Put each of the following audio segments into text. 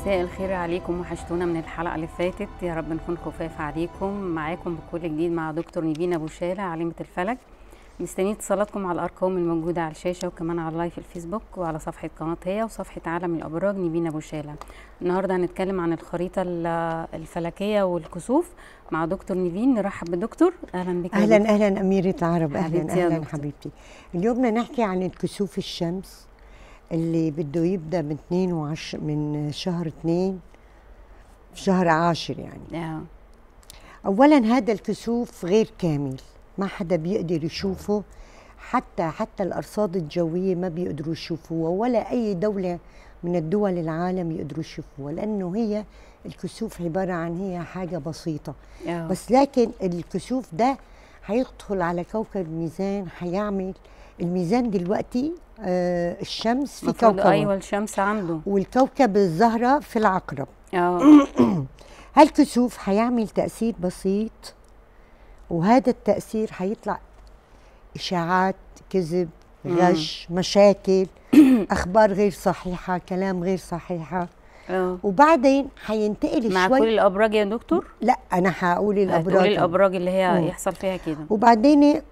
مساء الخير عليكم وحشتونا من الحلقه اللي فاتت يا رب نكون خفاف عليكم معاكم بكل جديد مع دكتور نيفين ابو شاله عالمه الفلك مستنيين اتصالاتكم على الارقام الموجوده على الشاشه وكمان على اللايف الفيسبوك وعلى صفحه قناه هي وصفحه عالم الابراج نيفين ابو شاله النهارده هنتكلم عن الخريطه الفلكيه والكسوف مع دكتور نيفين نرحب بالدكتور اهلا بك اهلا اهلا اميره العرب اهلا حبيبتي يا اهلا دكتور. حبيبتي اليوم بدنا نحكي عن الكسوف الشمس اللي بده يبدا من 2 وعش من شهر 2 في شهر عاشر يعني آه. اولا هذا الكسوف غير كامل ما حدا بيقدر يشوفه حتى حتى الارصاد الجويه ما بيقدروا يشوفوها ولا اي دوله من الدول العالم يقدروا يشوفوها لانه هي الكسوف عباره عن هي حاجه بسيطه آه. بس لكن الكسوف ده هيدخل على كوكب الميزان هيعمل الميزان دلوقتي آه الشمس في المفروض كوكب ايوه الشمس عنده والكوكب الزهرة في العقرب اه هالكسوف هيعمل تأثير بسيط وهذا التأثير هيطلع إشاعات كذب غش مشاكل أخبار غير صحيحة كلام غير صحيحة اه وبعدين هينتقل مع شوي كل الابراج يا دكتور لا أنا هقول الأبراج هتقولي الابراج اللي هي مم. يحصل فيها كده وبعدين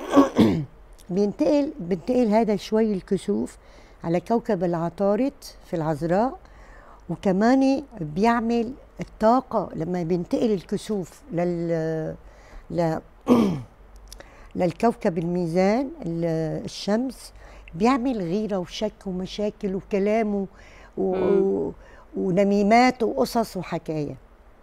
بينتقل بينتقل هذا شوي الكسوف على كوكب العطارد في العذراء وكمان بيعمل الطاقة لما بينتقل الكسوف لل ل... للكوكب الميزان ال- الشمس بيعمل غيرة وشك ومشاكل وكلام و... و... مم. ونميمات وقصص وحكاية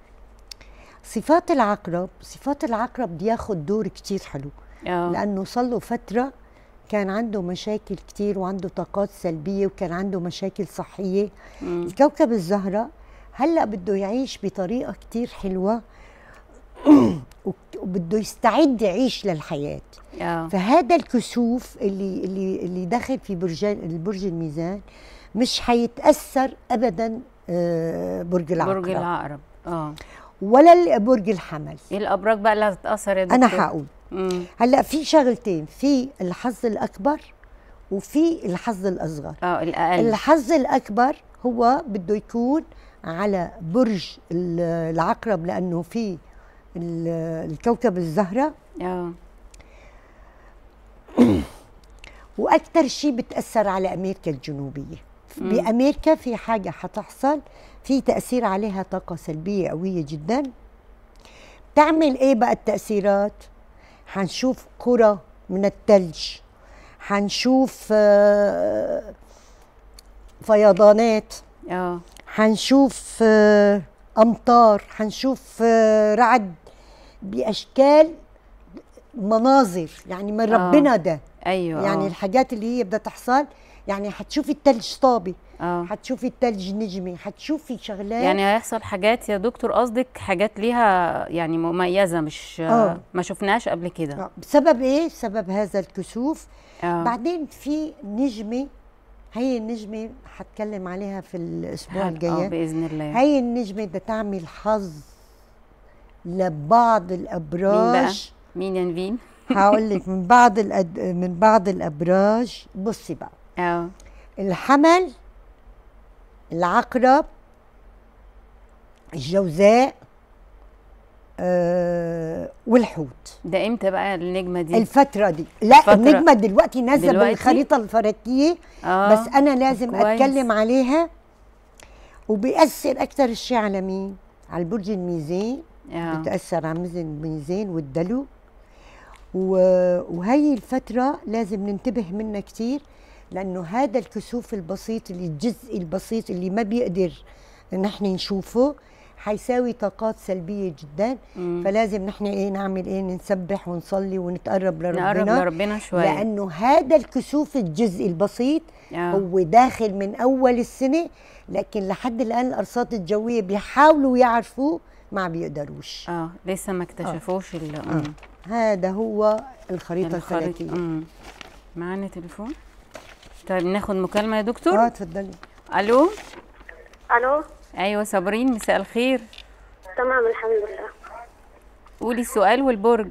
صفات العقرب صفات العقرب بياخد دور كتير حلو اه لانه صار له فتره كان عنده مشاكل كتير وعنده طاقات سلبيه وكان عنده مشاكل صحيه مم. الكوكب الزهره هلا بده يعيش بطريقه كتير حلوه وبده يستعد يعيش للحياه اه فهذا الكسوف اللي اللي اللي دخل في برجان البرج الميزان مش حيتاثر ابدا آه، برج العقرب برج العقرب اه ولا برج الحمل ايه الابراج بقى اللي هتتاثر يا دكتور انا هقول مم. هلا في شغلتين في الحظ الاكبر وفي الحظ الاصغر اه الاقل الحظ الاكبر هو بده يكون على برج ال- العقرب لانه في ال- الكوكب الزهره اه واكثر شيء بتاثر على امريكا الجنوبيه مم. بامريكا في حاجه حتحصل في تاثير عليها طاقه سلبيه قويه جدا تعمل ايه بقى التاثيرات حنشوف قرى من الثلج حنشوف آه، فيضانات اه حنشوف آه، امطار حنشوف آه، رعد باشكال مناظر يعني من آه. ربنا ده ايوه يعني آه. الحاجات اللي هي بدها تحصل يعني حتشوفي التلج طابي اه حتشوفي التلج نجمي حتشوفي شغلات يعني هيحصل حاجات يا دكتور قصدك حاجات ليها يعني مميزه مش آه. ما شفناش قبل كده آه، بسبب ايه بسبب هذا الكسوف اه بعدين في نجمه هي النجمه حتكلم عليها في الاسبوع اه الجاي باذن الله هي النجمه بدها تعمل حظ لبعض مين بقى الابراج مين يا نفين هقول لك من بعض الأد... من بعض الابراج بصي بقى اه الحمل العقرب الجوزاء آه والحوت ده امتى بقى النجمه دي الفترة دي لا الفترة- النجمة دلوقتي نازلة دلوقتي؟ بالخريطة الفلكية اه بس أنا لازم كويس. أتكلم عليها وبيأثر أكتر الشيء على مين؟ على البرج الميزان اه بتأثر على ميزان الميزان والدلو و- وهي الفترة لازم ننتبه منها كتير لأنه هذا الكسوف البسيط اللي الجزء البسيط اللي ما بيقدر نحن نشوفه حيساوي طاقات سلبية جدا مم. فلازم نحن ايه نعمل ايه نسبح ونصلي ونتقرب لربنا نقرب لربنا شويه لأنه هذا الكسوف الجزء البسيط اه هو داخل من أول السنة لكن لحد الآن الأرصاد الجوية بيحاولوا يعرفوه ما بيقدروش اه لسه ما اكتشفوش ال آه. مم. هذا هو الخريطة الخريطة. الفلكية مم. معانا تليفون طيب ناخد مكالمه يا دكتور اه تفضلي الو الو ايوه صابرين مساء الخير تمام الحمد لله قولي السؤال والبرج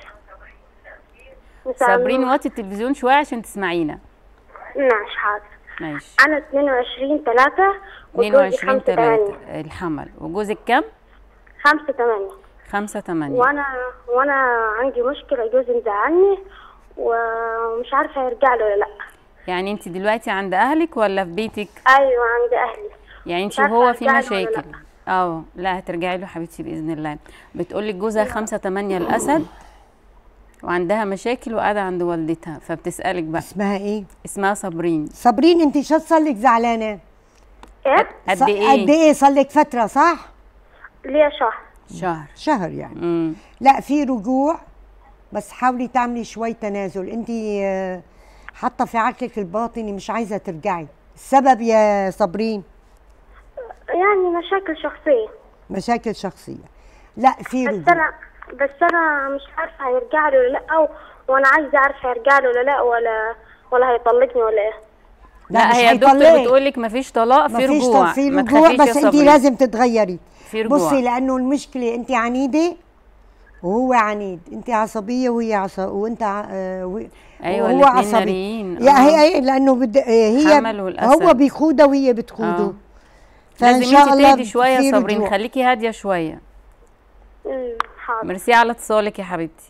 مساء صابرين النور. وطي التلفزيون شويه عشان تسمعينا ماشي حاضر ماشي انا 22 3 وجوزي 22 5 8 3 الحمل وجوزك كام 5 8 5 8 وانا وانا عندي مشكله جوزي مزعلني ومش عارفه يرجع له ولا لا يعني انت دلوقتي عند اهلك ولا في بيتك ايوه عند اهلي يعني انت مش عارفة وهو في أرجع له ولا مشاكل اه لا هترجعي له حبيبتي باذن الله بتقول لك جوزها 5 8 الاسد وعندها مشاكل وقاعده عند والدتها فبتسالك بقى اسمها ايه اسمها صابرين صابرين انت شو صار لك زعلانه ايه قد ص- قد ايه ايه صار لك فتره صح ليا شهر شهر شهر يعني امم لا في رجوع بس حاولي تعملي شوي تنازل انت آه، حاطه في عقلك الباطني مش عايزه ترجعي السبب يا صابرين يعني مشاكل شخصيه مشاكل شخصيه لا في بس رجوع انا بس انا مش عارفه هيرجع له ولا لا و... وانا عايزه اعرف هيرجع له ولا لا ولا ولا هيطلقني ولا ايه لا, مش هي الدكتور هيطلقك. بتقول لك مفيش طلاق في مفيش رجوع طب في ما رجوع تخافيش يا بس انت صابرين. لازم تتغيري في رجوع بصي لانه المشكله انت عنيده وهو عنيد انت عصبيه وهي عصبيه وانت ع- آه، و- أيوة، وهو الاتنين عصبي ناريين، يا آه. هي هي لانه بد... آه، هي حمل والأسد. هو بيخوضها وهي بتخوضه آه. فان لازم شاء انت الله تهدي شويه في يا صابرين رجوع. خليكي هاديه شويه امم حاضر ميرسي على اتصالك يا حبيبتي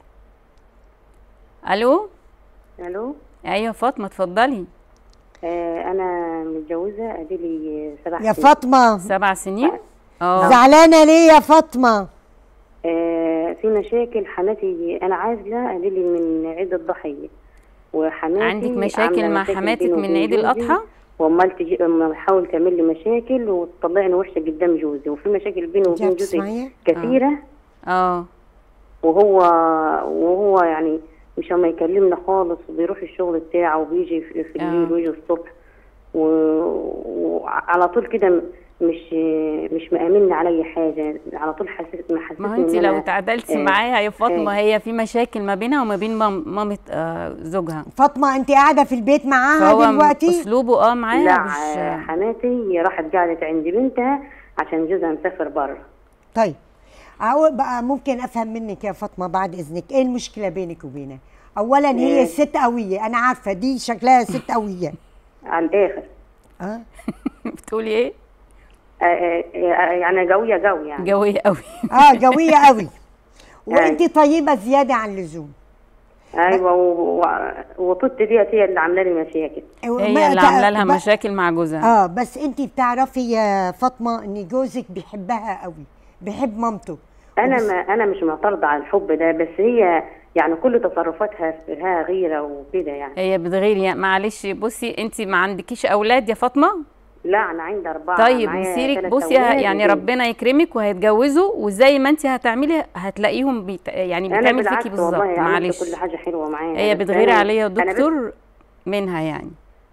الو الو ايوه فاطمه اتفضلي آه انا متجوزه اديلي سبع يا سنين. فاطمه سبع سنين اه زعلانه ليه يا فاطمه آه في مشاكل حماتي انا عازله اديلي من عيد الضحيه وحماتي عندك مشاكل عاملة مع مشاكل حماتك بيني من وبين عيد جوزي، الأضحى؟ وامال تجي اما تحاول تعمل لي مشاكل وتطلعني وحشه قدام جوزي وفي مشاكل بيني انت وبين جوزي بتسمعي؟ كثيره اه وهو وهو يعني مش ما يكلمنا خالص وبيروح الشغل بتاعه وبيجي في في الليل آه. ويجي الصبح و- وعلى طول كده م- مش مش مأمن علي حاجه على طول حسيت ما حسيت ما هو انت إن لو أنا- تعادلتي آه، معاها يا فاطمه آه. هي في مشاكل ما بينها وما بين مام- مامه آه زوجها فاطمه انت قاعده في البيت معاها فهو دلوقتي اسلوبه اه معاها لا مش حماتي راحت قعدت عند بنتها عشان جوزها مسافر بره طيب أقول بقى ممكن افهم منك يا فاطمه بعد اذنك ايه المشكله بينك وبينها اولا هي إيه. ست قويه انا عارفه دي شكلها ست قويه على الاخر اه بتقولي ايه آه، آه، آه، يعني قويه قوي يعني جويه قوي اه قويه قوي وانت طيبه زياده عن اللزوم ايوه و- و- وطت ديت هي اللي عامله لي مشاكل هي اللي عامله لها مشاكل مع جوزها اه بس انت بتعرفي يا فاطمه ان جوزك بيحبها قوي بيحب مامته انا ما انا مش معترضه على الحب ده بس هي يعني كل تصرفاتها فيها غيره وكده يعني هي بتغير يعني معلش بصي انت ما عندكيش اولاد يا فاطمه لا انا عندي اربعه طيب معايا مسيرك تلات بصي أولاد يعني وبنت. ربنا يكرمك وهيتجوزوا وزي ما انت هتعملي هتلاقيهم بيت يعني انا بتعمل بالعكس فيكي بالظبط والله عملت معلش كل حاجه حلوه معايا هي بس بتغيري أنا- عليا يا أنا بس- دكتور منها يعني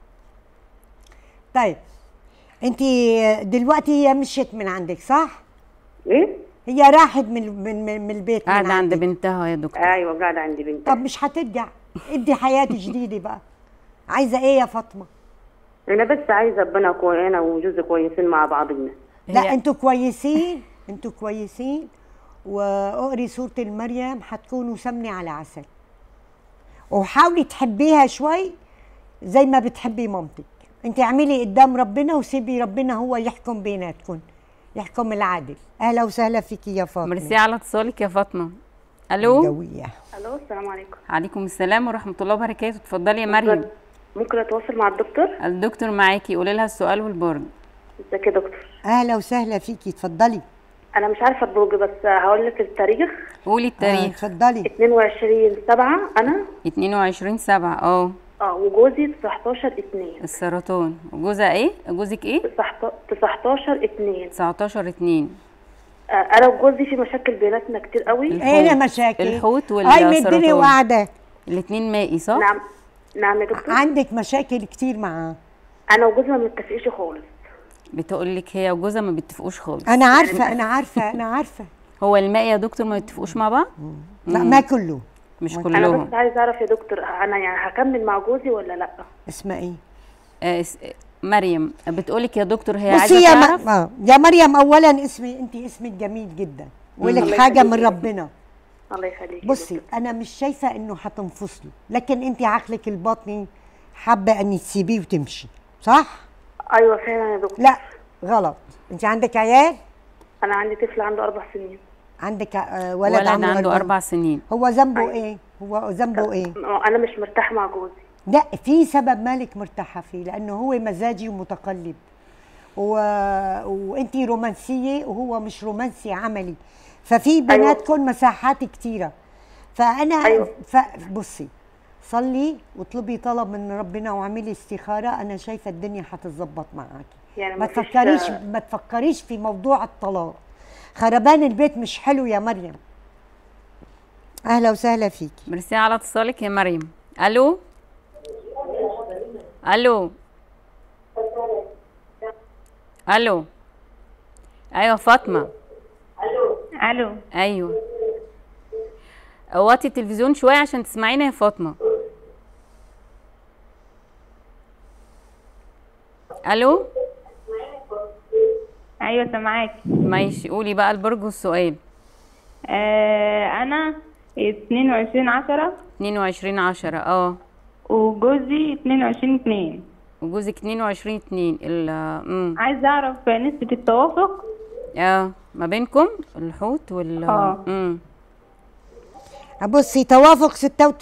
طيب انت دلوقتي هي مشيت من عندك صح ايه هي راحت من من من, من البيت من قاعده عند عندك. بنتها يا دكتور ايوه قاعده عند بنتي طب مش هترجع ادي حياه جديده بقى عايزه ايه يا فاطمه انا بس عايزه ربنا كوي انا وجوزي كويسين مع بعضنا لا هي- انتوا كويسين انتوا كويسين واقري سوره المريم هتكونوا سمنه على عسل وحاولي تحبيها شوي زي ما بتحبي مامتك انت اعملي قدام ربنا وسيبي ربنا هو يحكم بيناتكم يحكم العادل اهلا وسهلا فيكي يا فاطمه ميرسي على اتصالك يا فاطمه الو جوية الو السلام عليكم عليكم السلام ورحمه الله وبركاته اتفضلي يا مريم ممكن اتواصل مع الدكتور الدكتور معاكي قولي لها السؤال والبرج ازيك يا دكتور اهلا وسهلا فيكي اتفضلي انا مش عارفه البرج بس هقول لك التاريخ قولي آه، التاريخ اتفضلي 22 7 انا 22 7 اه اه وجوزي 19 2 السرطان وجوزها ايه جوزك ايه 19 2 19 2 آه انا وجوزي في مشاكل بيناتنا كتير قوي الحوت. ايه مشاكل الحوت هاي مدني والسرطان وقاعده الاثنين مائي صح نعم نعم يا دكتور عندك مشاكل كتير معاه انا وجوزي ما بنتفقش خالص بتقول لك هي وجوزها ما بيتفقوش خالص انا عارفه انا عارفه انا عارفه هو المائي يا دكتور ما بيتفقوش مع بعض لا ما كله مش انا كلهم بس عايزه اعرف يا دكتور انا يعني هكمل مع جوزي ولا لا اسمها ايه آه اس- مريم بتقولك يا دكتور هي بصي عايزه يا, تعرف م... آه. يا مريم اولا اسمي انت اسمك جميل جدا ولك الله حاجه يخليكي. من ربنا الله يخليك بصي انا مش شايفه انه هتنفصلوا لكن انت عقلك الباطني حابه ان تسيبيه وتمشي صح ايوه فعلا يا دكتور لا غلط انت عندك عيال انا عندي طفل عنده اربع سنين عندك آه، ولد, ولد عمره عنده أربعة. أربع سنين هو ذنبه ايه هو ذنبه ايه انا مش مرتاحه مع جوزي لا في سبب مالك مرتاحه فيه لانه هو مزاجي ومتقلب و... وانت رومانسيه وهو مش رومانسي عملي ففي بيناتكم مساحات كتيره فانا أيوة. ف... بصي صلي واطلبي طلب من ربنا واعملي استخاره انا شايفه الدنيا هتتظبط معاكي يعني ما مفيش- تفكريش ما تفكريش في موضوع الطلاق خربان البيت مش حلو يا مريم اهلا وسهلا فيكي ميرسي على اتصالك يا مريم الو الو الو ايوه فاطمه الو ايوه وطي التلفزيون شويه عشان تسمعينا يا فاطمه الو ايوه سامعاكي ماشي قولي بقى البرج والسؤال آه انا 22 10 22 10 اه وجوزي 22 2 وجوزك 22 2 ال امم عايزه اعرف نسبه التوافق اه ما بينكم الحوت وال آه. امم بصي توافق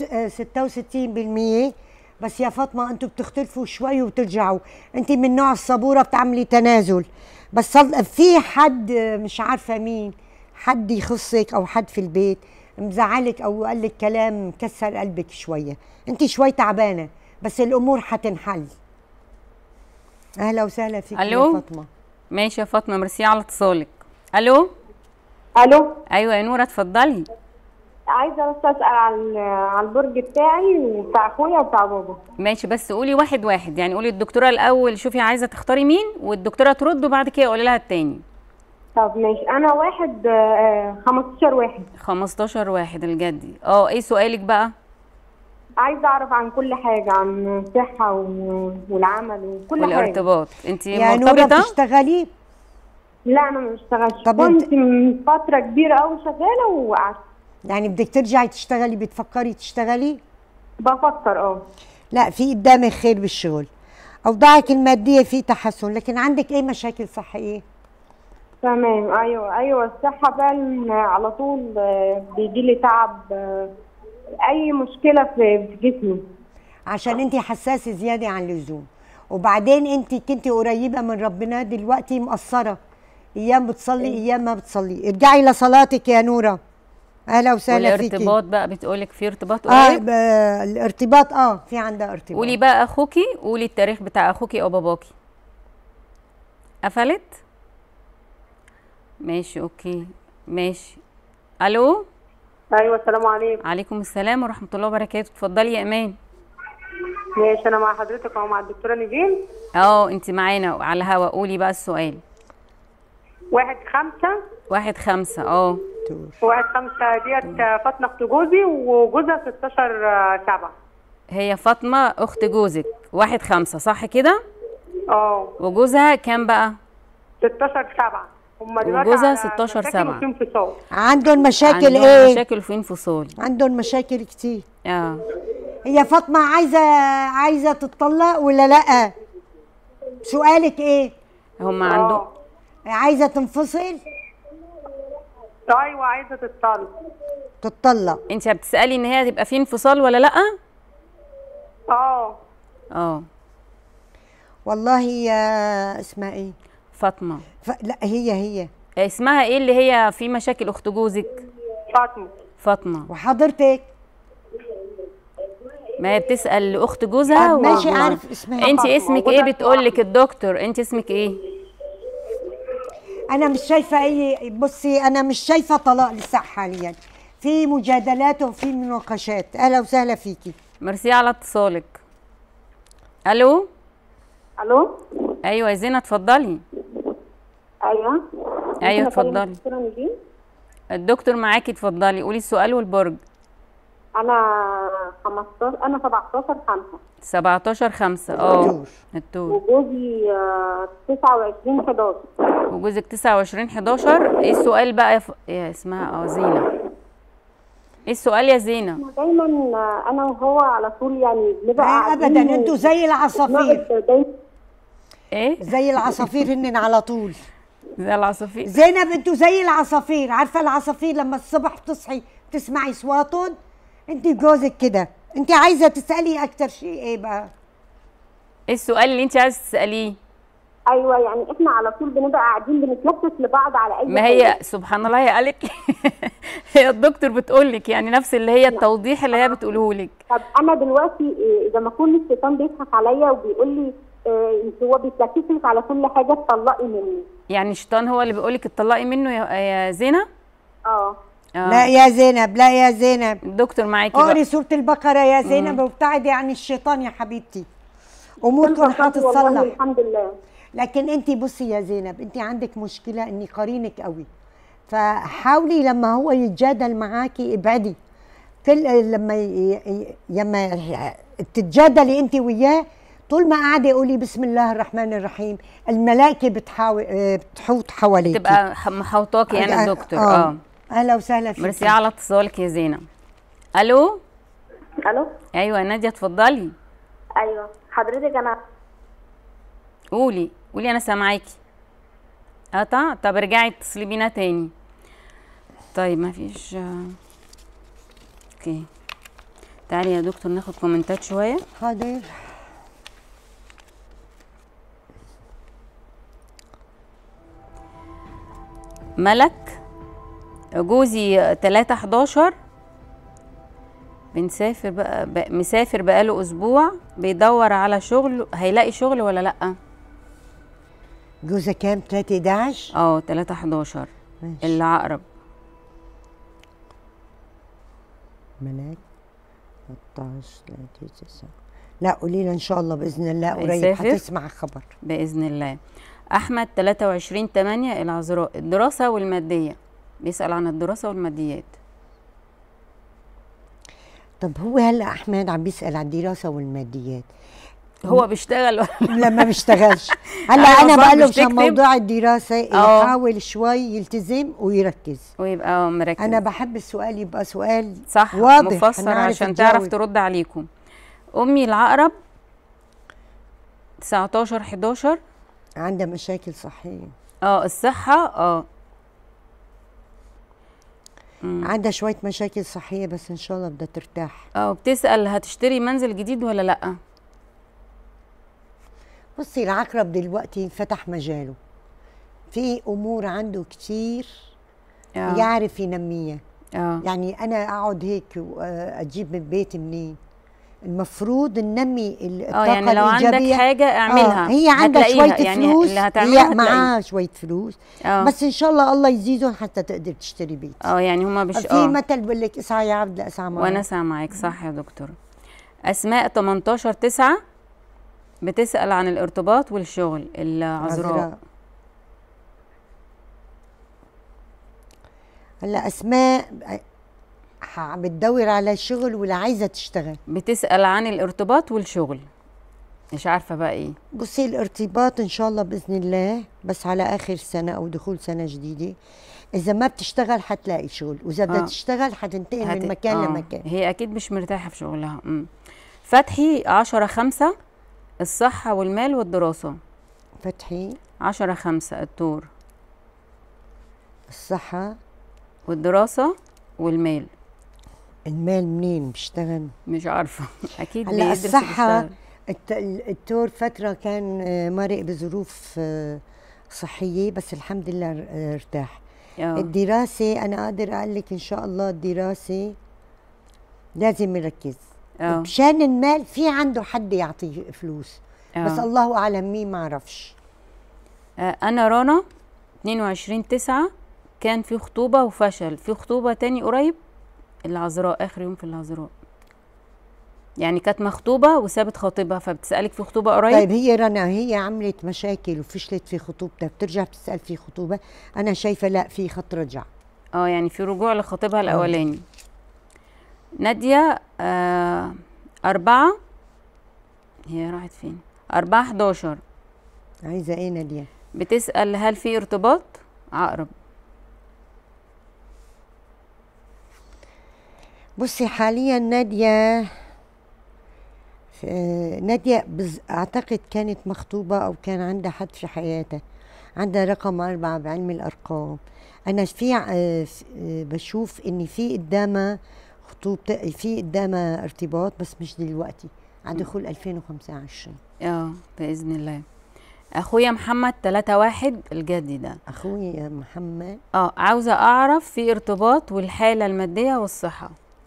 66% بس يا فاطمه انتوا بتختلفوا شوي وترجعوا انت من نوع الصبوره بتعملي تنازل بس صل- في حد مش عارفه مين حد يخصك او حد في البيت مزعلك او قال لك كلام مكسر قلبك شويه انت شوي تعبانه بس الامور هتنحل اهلا وسهلا فيك يا ألو؟ فاطمه ماشي يا فاطمه ميرسي على اتصالك الو الو ايوه يا نوره اتفضلي عايزه بس اسال عن عن البرج بتاعي وبتاع اخويا وبتاع بابا ماشي بس قولي واحد واحد يعني قولي الدكتوره الاول شوفي عايزه تختاري مين والدكتوره ترد وبعد كده قولي لها التاني طب ماشي انا واحد آه، 15 واحد 15 واحد الجدي اه ايه سؤالك بقى عايزه اعرف عن كل حاجه عن الصحه و- والعمل وكل حاجه والارتباط انت يا نوره مرتبطه بتشتغلي لا انا ما بشتغلش طب كنت من فتره كبيره قوي شغاله وقعدت يعني بدك ترجعي تشتغلي بتفكري تشتغلي بفكر اه لا في قدامك خير بالشغل اوضاعك الماديه في تحسن لكن عندك اي مشاكل صحيه تمام ايوه ايوه الصحه فعلا على طول بيجي لي تعب آه، اي مشكله في في جسمي عشان انت حساسه زياده عن اللزوم وبعدين انت كنت قريبه من ربنا دلوقتي مقصره ايام بتصلي ايام ما بتصلي ارجعي لصلاتك يا نوره اهلا وسهلا فيكي والارتباط بقى بتقولك في ارتباط اه قريب ب- الارتباط اه في عندها ارتباط قولي بقى اخوكي قولي التاريخ بتاع اخوكي او باباكي قفلت ماشي اوكي ماشي الو ايوه السلام عليكم عليكم السلام ورحمه الله وبركاته اتفضلي يا ايمان ماشي انا مع حضرتك او مع الدكتوره نيفين اه انت معانا على الهوا قولي بقى السؤال واحد خمسة واحد خمسة اه واحد خمسة ديت فاطمة اخت جوزي وجوزها 16 سبعة هي فاطمة اخت جوزك واحد خمسة صح كده اه وجوزها كام بقى 16 سبعة هم دلوقتي وجوزها على 16 مشاكل سبعة. وفي انفصال عندهم مشاكل عندهم ايه مشاكل في انفصال عندهم مشاكل كتير اه هي فاطمه عايزه عايزه تتطلق ولا لا سؤالك ايه هم عندهم اه عايزه تنفصل ايوه عايزة تتصل تتطلق انت بتسألي ان هي هتبقى في انفصال ولا لا اه اه والله يا اسمها ايه فاطمة ف... لا هي هي اسمها ايه اللي هي في مشاكل اخت جوزك فاطمة فاطمة وحضرتك ما هي بتسأل لاخت جوزها طب ماشي و- عارف اسمها انت فاطمة. اسمك وجوزها ايه بتقول لك الدكتور انت اسمك ايه انا مش شايفه اي بصي انا مش شايفه طلاق لسه حاليا في مجادلات وفي مناقشات اهلا وسهلا فيكي ميرسي على اتصالك الو الو ايوه يا زينة اتفضلي ايوه ايوه ممكن أكلم اتفضلي الدكتورة نيفين؟ الدكتور معاكي اتفضلي قولي السؤال والبرج انا 15 انا 17 5 17 5 اه دكتور. التور وجوزي آه، 29 11 وجوزك 29 11 ايه السؤال بقى يا, ف... يا اسمها اه زينة ايه السؤال يا زينة دايما آه، انا وهو على طول يعني بنبقى آه قاعدين ابدا انتوا زي العصافير ونقعد دايما ايه زي العصافير هن على طول زي العصافير زينب انتوا زي العصافير عارفه العصافير لما الصبح تصحي تسمعي صواتهم انت جوزك كده انت عايزه تسالي اكتر شيء ايه بقى ايه السؤال اللي انت عايزه تساليه ايوه يعني احنا على طول بنبقى قاعدين بنتلفت لبعض على اي ما حاجة. هي سبحان الله هي قالت هي الدكتور بتقول لك يعني نفس اللي هي التوضيح اللي هي بتقوله لك طب انا دلوقتي إيه، اذا ما كون الشيطان بيضحك عليا وبيقول لي إيه، انت هو بيتلكك لك على كل حاجه تطلقي مني يعني الشيطان هو اللي بيقول لك اتطلقي منه يا يا زينه اه آه. لا يا زينب لا يا زينب الدكتور معاكي اقري بقى سوره البقره يا زينب وابتعدي عن الشيطان يا حبيبتي اموركم والله هتتصلح الحمد لله لكن انت بصي يا زينب انت عندك مشكله اني قرينك قوي فحاولي لما هو يتجادل معاكي ابعدي كل لما ي... ي- لما تتجادلي انت وياه طول ما قاعده قولي بسم الله الرحمن الرحيم الملائكه بتحاول اه، بتحوط حواليك تبقى ح- محوطاكي يعني الدكتور اه اهلا وسهلا فيك ميرسي على اتصالك يا زينب الو الو ايوه يا ناديه اتفضلي ايوه حضرتك انا قولي قولي انا سامعاكي قطع طب ارجعي اتصلي بينا تاني طيب ما فيش آه، اوكي تعالي يا دكتور ناخد كومنتات شويه حاضر ملك جوزي 3 11 بنسافر بقى, بقى مسافر بقاله اسبوع بيدور على شغل هيلاقي شغل ولا لا جوزها كام 3 11 اه 3 11 ماشي. اللي عقرب ملاك 13 3 9 لا قولي لها ان شاء الله باذن الله قريب هيسافر؟ هتسمع خبر باذن الله احمد 23 8 العذراء الدراسه والماديه بيسال عن الدراسه والماديات طب هو هلا احمد عم بيسال عن الدراسه والماديات هو بيشتغل ولا لا ما بيشتغلش هلا أنا انا صح بقول له مش مشان تكتب؟ موضوع الدراسه آه. يحاول شوي يلتزم ويركز ويبقى مركز انا بحب السؤال يبقى سؤال صح واضح مفسر هنعرف عشان تعرف نجاوب. ترد عليكم امي العقرب 19 11 عندها مشاكل صحيه اه الصحه اه عندها شويه مشاكل صحيه بس ان شاء الله بدها ترتاح اه بتسال هتشتري منزل جديد ولا لا بصي العقرب دلوقتي فتح مجاله في امور عنده كتير اه يعرف ينميها اه يعني انا اقعد هيك واجيب من بيتي منين المفروض ننمي ال- اه الطاقه يعني لو عندك الإيجابية. حاجه اعملها آه هي عندها هتلاقيها. شويه يعني فلوس اللي هتعملها هي هتلاقيها. معاها شويه فلوس اه بس ان شاء الله الله يزيدهم حتى تقدر تشتري بيت اه يعني هما مش في اه مثل بقول لك اسعى يا عبد لا اسعى معك وانا سامعاك صح يا دكتور اسماء 18 9 بتسال عن الارتباط والشغل العذراء عذراء. هلا اسماء ح- بتدور على شغل ولا عايزه تشتغل بتسال عن الارتباط والشغل مش عارفه بقى ايه بصي الارتباط ان شاء الله باذن الله بس على اخر سنه او دخول سنه جديده اذا ما بتشتغل حتلاقي شغل واذا بدها آه. تشتغل حتنتقل هت- من مكان آه، لمكان هي اكيد مش مرتاحه في شغلها امم فتحي 10 5 الصحه والمال والدراسه فتحي 10 5 الدور الصحه والدراسه والمال المال منين بيشتغل مش عارفه اكيد هلا بيدرس الصحه وبيشتغل. الت- ال- التور فتره كان آه، مرق بظروف آه، صحيه بس الحمد لله ر- آه، ارتاح اه الدراسه انا قادر اقول لك ان شاء الله الدراسه لازم يركز اه مشان المال في عنده حد يعطيه فلوس بس آه. الله اعلم مين ما اعرفش آه، انا رنا 22 9 كان في خطوبه وفشل في خطوبه تاني قريب العذراء اخر يوم في العذراء يعني كانت مخطوبه وسابت خطيبها فبتسالك في خطوبه قريب طيب هي رنا هي عملت مشاكل وفشلت في خطوبتها بترجع بتسال في خطوبه انا شايفه لا في خط رجع اه يعني في رجوع لخطيبها الاولاني ناديه آه أربعة هي راحت فين أربعة 11 عايزه ايه ناديه بتسأل هل في ارتباط عقرب بصي حاليا ناديه آه، نادية بز... أعتقد كانت مخطوبة أو كان عندها حد في حياتها عندها رقم أربعة بعلم الأرقام أنا في ع- آه، ف- آه، بشوف إن في قدامها خطوبة في قدامها ارتباط بس مش دلوقتي على دخول 2025 اه باذن الله اخويا محمد 3 واحد الجدي ده أخوي محمد اه عاوزه اعرف في ارتباط والحاله الماديه والصحه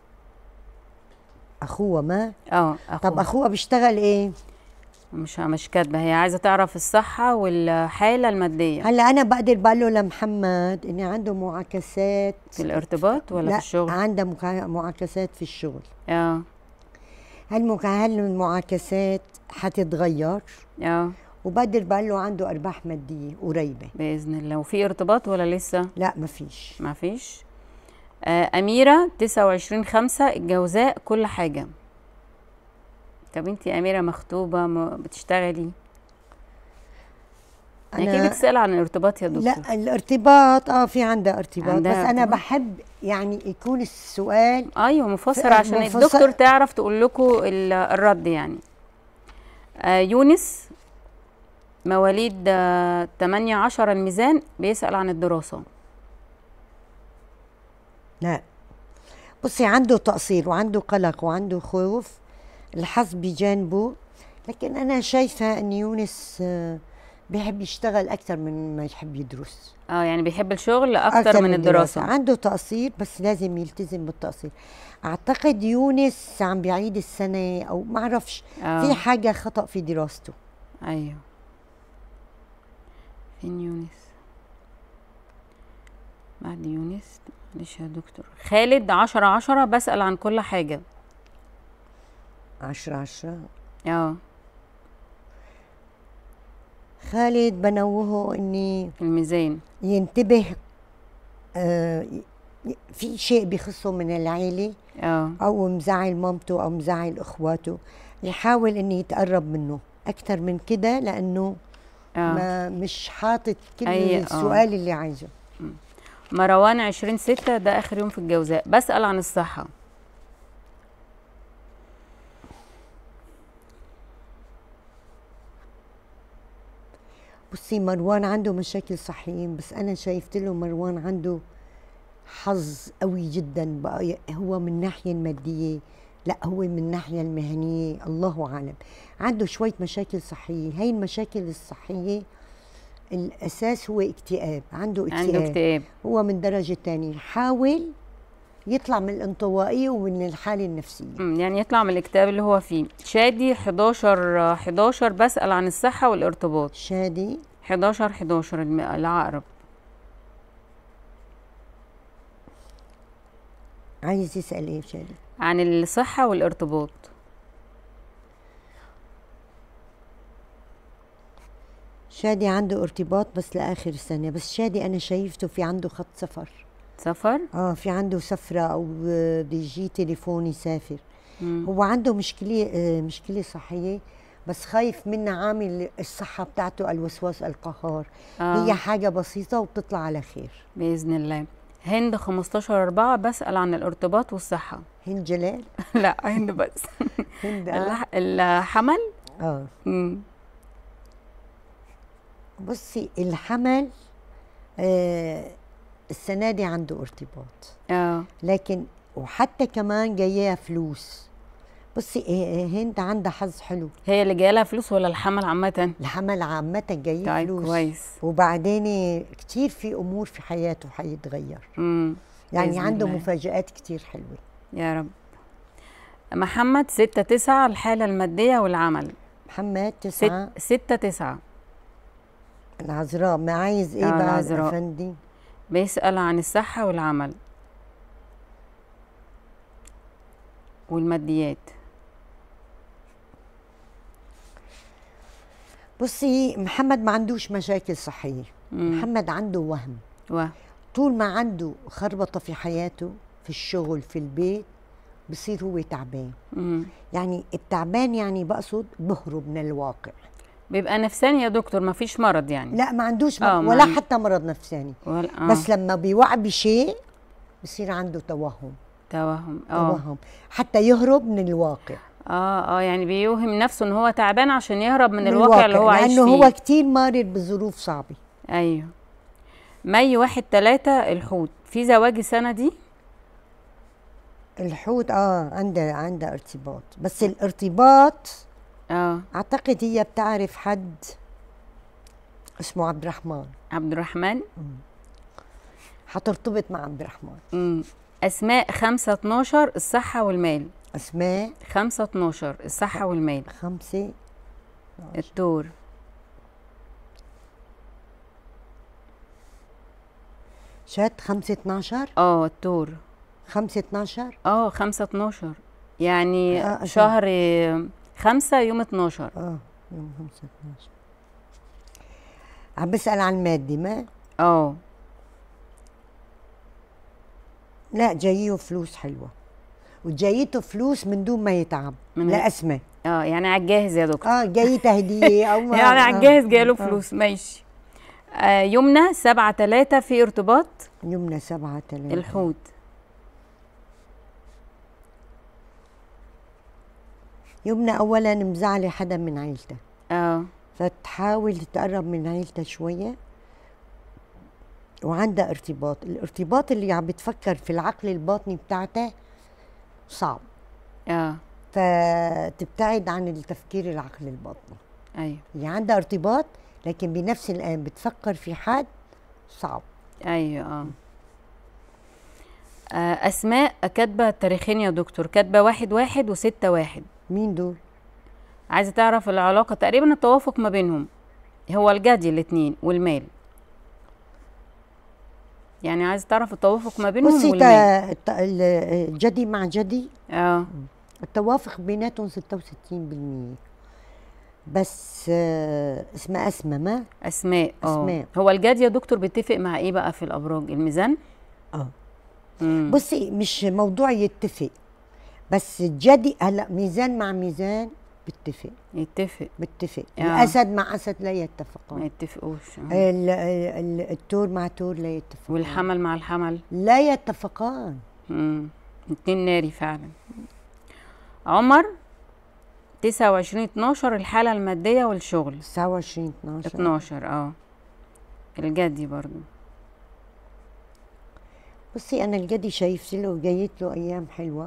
أخوه ما اه أخوه. طب أخوه بيشتغل إيه؟ مش مش كاتبه هي عايزه تعرف الصحه والحاله الماديه هلا أنا بقدر بقول له لمحمد إن عنده معاكسات في الارتباط ولا لا في الشغل عنده مكا- معاكسات في الشغل اه هالمك- هالمعاكسات حتتغير اه وبقدر بقول له عنده ارباح ماديه قريبه باذن الله وفي ارتباط ولا لسه لا مفيش ما فيش آه أميرة تسعة وعشرين خمسة الجوزاء كل حاجة طب انتي أميرة مخطوبة م- بتشتغلي أكيد أنا- بتسأل عن الارتباط يا دكتور لا الارتباط اه في عندها ارتباط عندها بس انا ارتباط؟ بحب يعني يكون السؤال أيوة مفسر ف- عشان مفسر- الدكتور تعرف تقول لكم ال- الرد يعني آه يونس مواليد آه 8 10 الميزان بيسأل عن الدراسة لا بصي عنده تقصير وعنده قلق وعنده خوف الحظ بجانبه لكن انا شايفه ان يونس آه، بيحب يشتغل اكثر من ما يحب يدرس اه يعني بيحب الشغل أكتر, من الدراسة عنده تقصير بس لازم يلتزم بالتقصير اعتقد يونس عم بيعيد السنه او ما اعرفش آه. في حاجه خطا في دراسته ايوه فين يونس بعد يونس معلش يا دكتور خالد عشرة عشرة بسأل عن كل حاجة عشرة عشرة اه خالد بنوهه اني الميزان ينتبه آه ي- ي- في شيء بخصه من العيلة اه أو مزعل مامته أو مزعل إخواته يحاول إنه يتقرب منه أكثر من كده لأنه اه ما مش حاطط كل أي- آه. السؤال اللي عايزه مروان عشرين ستة ده آخر يوم في الجوزاء بسأل عن الصحة بصي مروان عنده مشاكل صحيين بس أنا شايفت له مروان عنده حظ قوي جدا بقى ي- هو من الناحية المادية لا هو من الناحية المهنية الله أعلم عنده شوية مشاكل صحية هاي المشاكل الصحية الأساس هو اكتئاب عنده اكتئاب, عنده اكتئاب هو من درجة تانية حاول يطلع من الانطوائية ومن الحالة النفسية مم، يعني يطلع من الاكتئاب اللي هو فيه شادي 11 آه، 11 بسأل عن الصحة والارتباط شادي 11 11 الم- العقرب عايز يسأل ايه شادي عن الصحة والارتباط شادي عنده ارتباط بس لآخر السنة بس شادي أنا شايفته في عنده خط سفر سفر اه في عنده سفرة أو آه، بده يجي تليفون يسافر مم. هو عنده مشكلة آه، مشكلة صحية بس خايف منها عامل الصحة بتاعته الوسواس القهار آه. هي حاجة بسيطة وبتطلع على خير بإذن الله هند 15 4 بسأل عن الارتباط والصحة هند جلال لا هند بس هند آه. الح- الحمل اه مم. بصي الحمل آه السنة دي عنده ارتباط اه لكن وحتى كمان جايها فلوس بصي آه، هند عندها حظ حلو هي اللي جايه فلوس ولا الحمل عامة الحمل عامة جاي طيب فلوس كويس وبعدين كتير في أمور في حياته حيتغير مم. يعني بإذن عنده الله. مفاجآت كتير حلوة يا رب محمد ستة تسعة الحالة المادية والعمل محمد ست تسعة ستة تسعة العذراء ما عايز ايه آه، بعد العذراء. افندي بيسأل عن الصحة والعمل والماديات بصي محمد ما عندوش مشاكل صحية مم. محمد عنده وهم و طول ما عنده خربطة في حياته في الشغل في البيت بصير هو تعبان مم. يعني التعبان يعني بقصد بهرب من الواقع بيبقى نفساني يا دكتور ما فيش مرض يعني لا ما عندوش آه، مرض ما ولا عند- حتى مرض نفساني ولا آه. بس لما بيوعى بشيء بصير عنده توهم توهم اه توهم حتى يهرب من الواقع اه اه يعني بيوهم نفسه ان هو تعبان عشان يهرب من, الواقع اللي هو عايش فيه لانه هو كتير مارر بظروف صعبه ايوه مي واحد تلاتة الحوت في زواج السنة دي الحوت اه عندها عندها ارتباط بس الارتباط اه اعتقد هي بتعرف حد اسمه عبد الرحمن عبد الرحمن حترتبط مع عبد الرحمن مم. اسماء خمسة اتناشر الصحة والمال اسماء خمسة اتناشر الصحة والمال خمسة الدور شات خمسة 12 اه الدور خمسة 12 اه خمسة اتناشر يعني آه، عشان- شهر آه، خمسة يوم اتناشر اه يوم خمسة 12 عم بسأل عن المادي ما اه لا جايه فلوس حلوة وجايته فلوس من دون ما يتعب من لا غير- اسمه اه يعني على الجاهز يا دكتور اه جايته هدية او ما يعني على آه. الجاهز جايله آه. فلوس ماشي آه يومنا سبعة تلاتة في ارتباط يومنا سبعة تلاتة الحوت يومنا اولا مزعلة حدا من عيلته اه فتحاول تقرب من عيلتها شوية وعندها ارتباط الارتباط اللي عم بتفكر في العقل الباطني بتاعتها صعب اه فتبتعد عن التفكير العقل الباطني ايوه اللي عندها ارتباط لكن بنفس الآن بتفكر في حد صعب ايوه اه آه، اسماء كاتبه التاريخين يا دكتور كاتبه واحد واحد وستة واحد مين دول؟ عايزه تعرف العلاقه تقريبا التوافق ما بينهم هو الجدي الاتنين والمال يعني عايزه تعرف التوافق ما بينهم بصي والمال تا- تا- ال- جدي مع جدي اه التوافق بيناتهم 66% بس آه، اسمها أسمى ما اسماء اه أسماء. هو الجدي يا دكتور بيتفق مع ايه بقى في الابراج الميزان اه مم. بصي مش موضوع يتفق بس جدي هلا ميزان مع ميزان بتفق يتفق بتفق آه. الاسد مع اسد لا ما يتفقان يتفقوش آه. ال- ال- التور مع تور لا يتفقان والحمل مع الحمل لا يتفقان مم. اتنين ناري فعلا عمر تسعة وعشرين اتناشر الحالة المادية والشغل 29 12 اتناشر اه الجدي برضو بصي انا الجدي شايف له جايت له ايام حلوه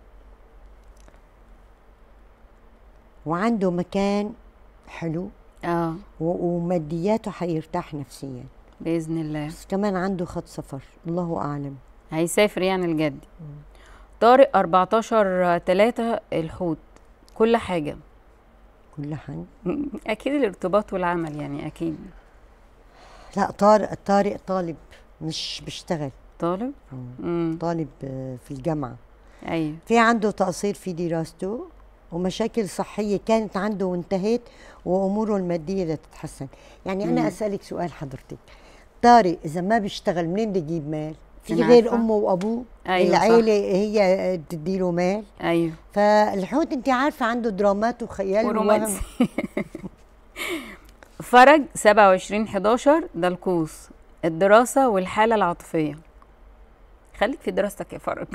وعنده مكان حلو اه و- ومادياته حيرتاح نفسيا بإذن الله بس كمان عنده خط سفر الله اعلم هيسافر يعني الجدي طارق 14 تلاتة الحوت كل حاجة كل حاجه أكيد الارتباط والعمل يعني أكيد لا طارق طارق طالب مش بيشتغل طالب امم طالب آه، في الجامعه أيوه في عنده تقصير في دراسته ومشاكل صحيه كانت عنده وانتهت واموره الماديه بدها تتحسن يعني مم. انا اسالك سؤال حضرتك طارق اذا ما بيشتغل منين بده يجيب مال في أنا غير عارفة. امه وابوه أيوة صح. العيله هي بتديله مال أيوه فالحوت انت عارفه عنده درامات وخيال ووهم. ورومانسي فرج 27 11 ده القوس الدراسة والحالة العاطفية خليك في دراستك يا فرج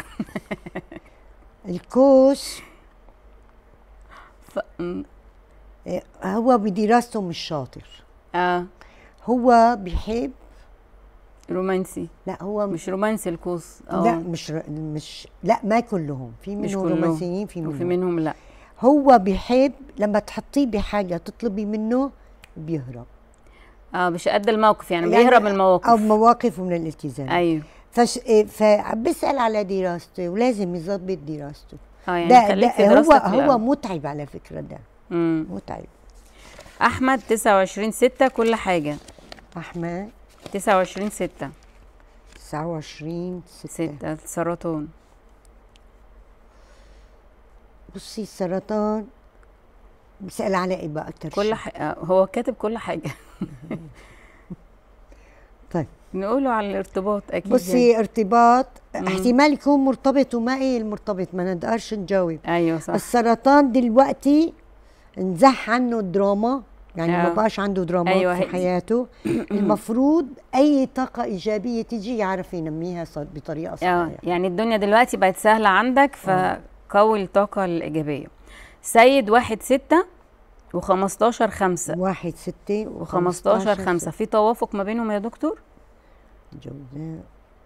الكوس ف... م- آه، هو بدراسته مش شاطر اه هو بيحب رومانسي لا هو مش رومانسي القوس لا مش مش لا ما كلهم في مش منهم كلهم. رومانسيين في وفي منهم منهم لا هو بيحب لما تحطيه بحاجه تطلبي منه بيهرب اه مش قد الموقف يعني, بيهرب من المواقف او مواقف من الالتزام ايوه فش... إيه، فبسال على دراسته ولازم يظبط دراسته اه يعني ده, خليك ده في هو دراستك هو الأول. متعب على فكره ده مم. متعب احمد 29 6 كل حاجه احمد 29 6 29 6 6 السرطان بصي السرطان بسال على ايه بقى اكتر كل شيء؟ حاجه هو كاتب كل حاجه طيب نقوله على الارتباط اكيد بصي يعني. ارتباط مم. احتمال يكون مرتبط وما ايه المرتبط ما نقدرش نجاوب ايوه صح السرطان دلوقتي انزح عنه الدراما يعني ما آه. بقاش عنده درامات أيوة في هي- حياته المفروض اي طاقه ايجابيه تيجي يعرف ينميها ص- بطريقه اه صحيحه يعني الدنيا دلوقتي بقت سهله عندك فقوي الطاقه الايجابيه سيد واحد ستة وخمستاشر خمسة واحد ستة وخمستاشر خمسة في توافق ما بينهم يا دكتور جوزاء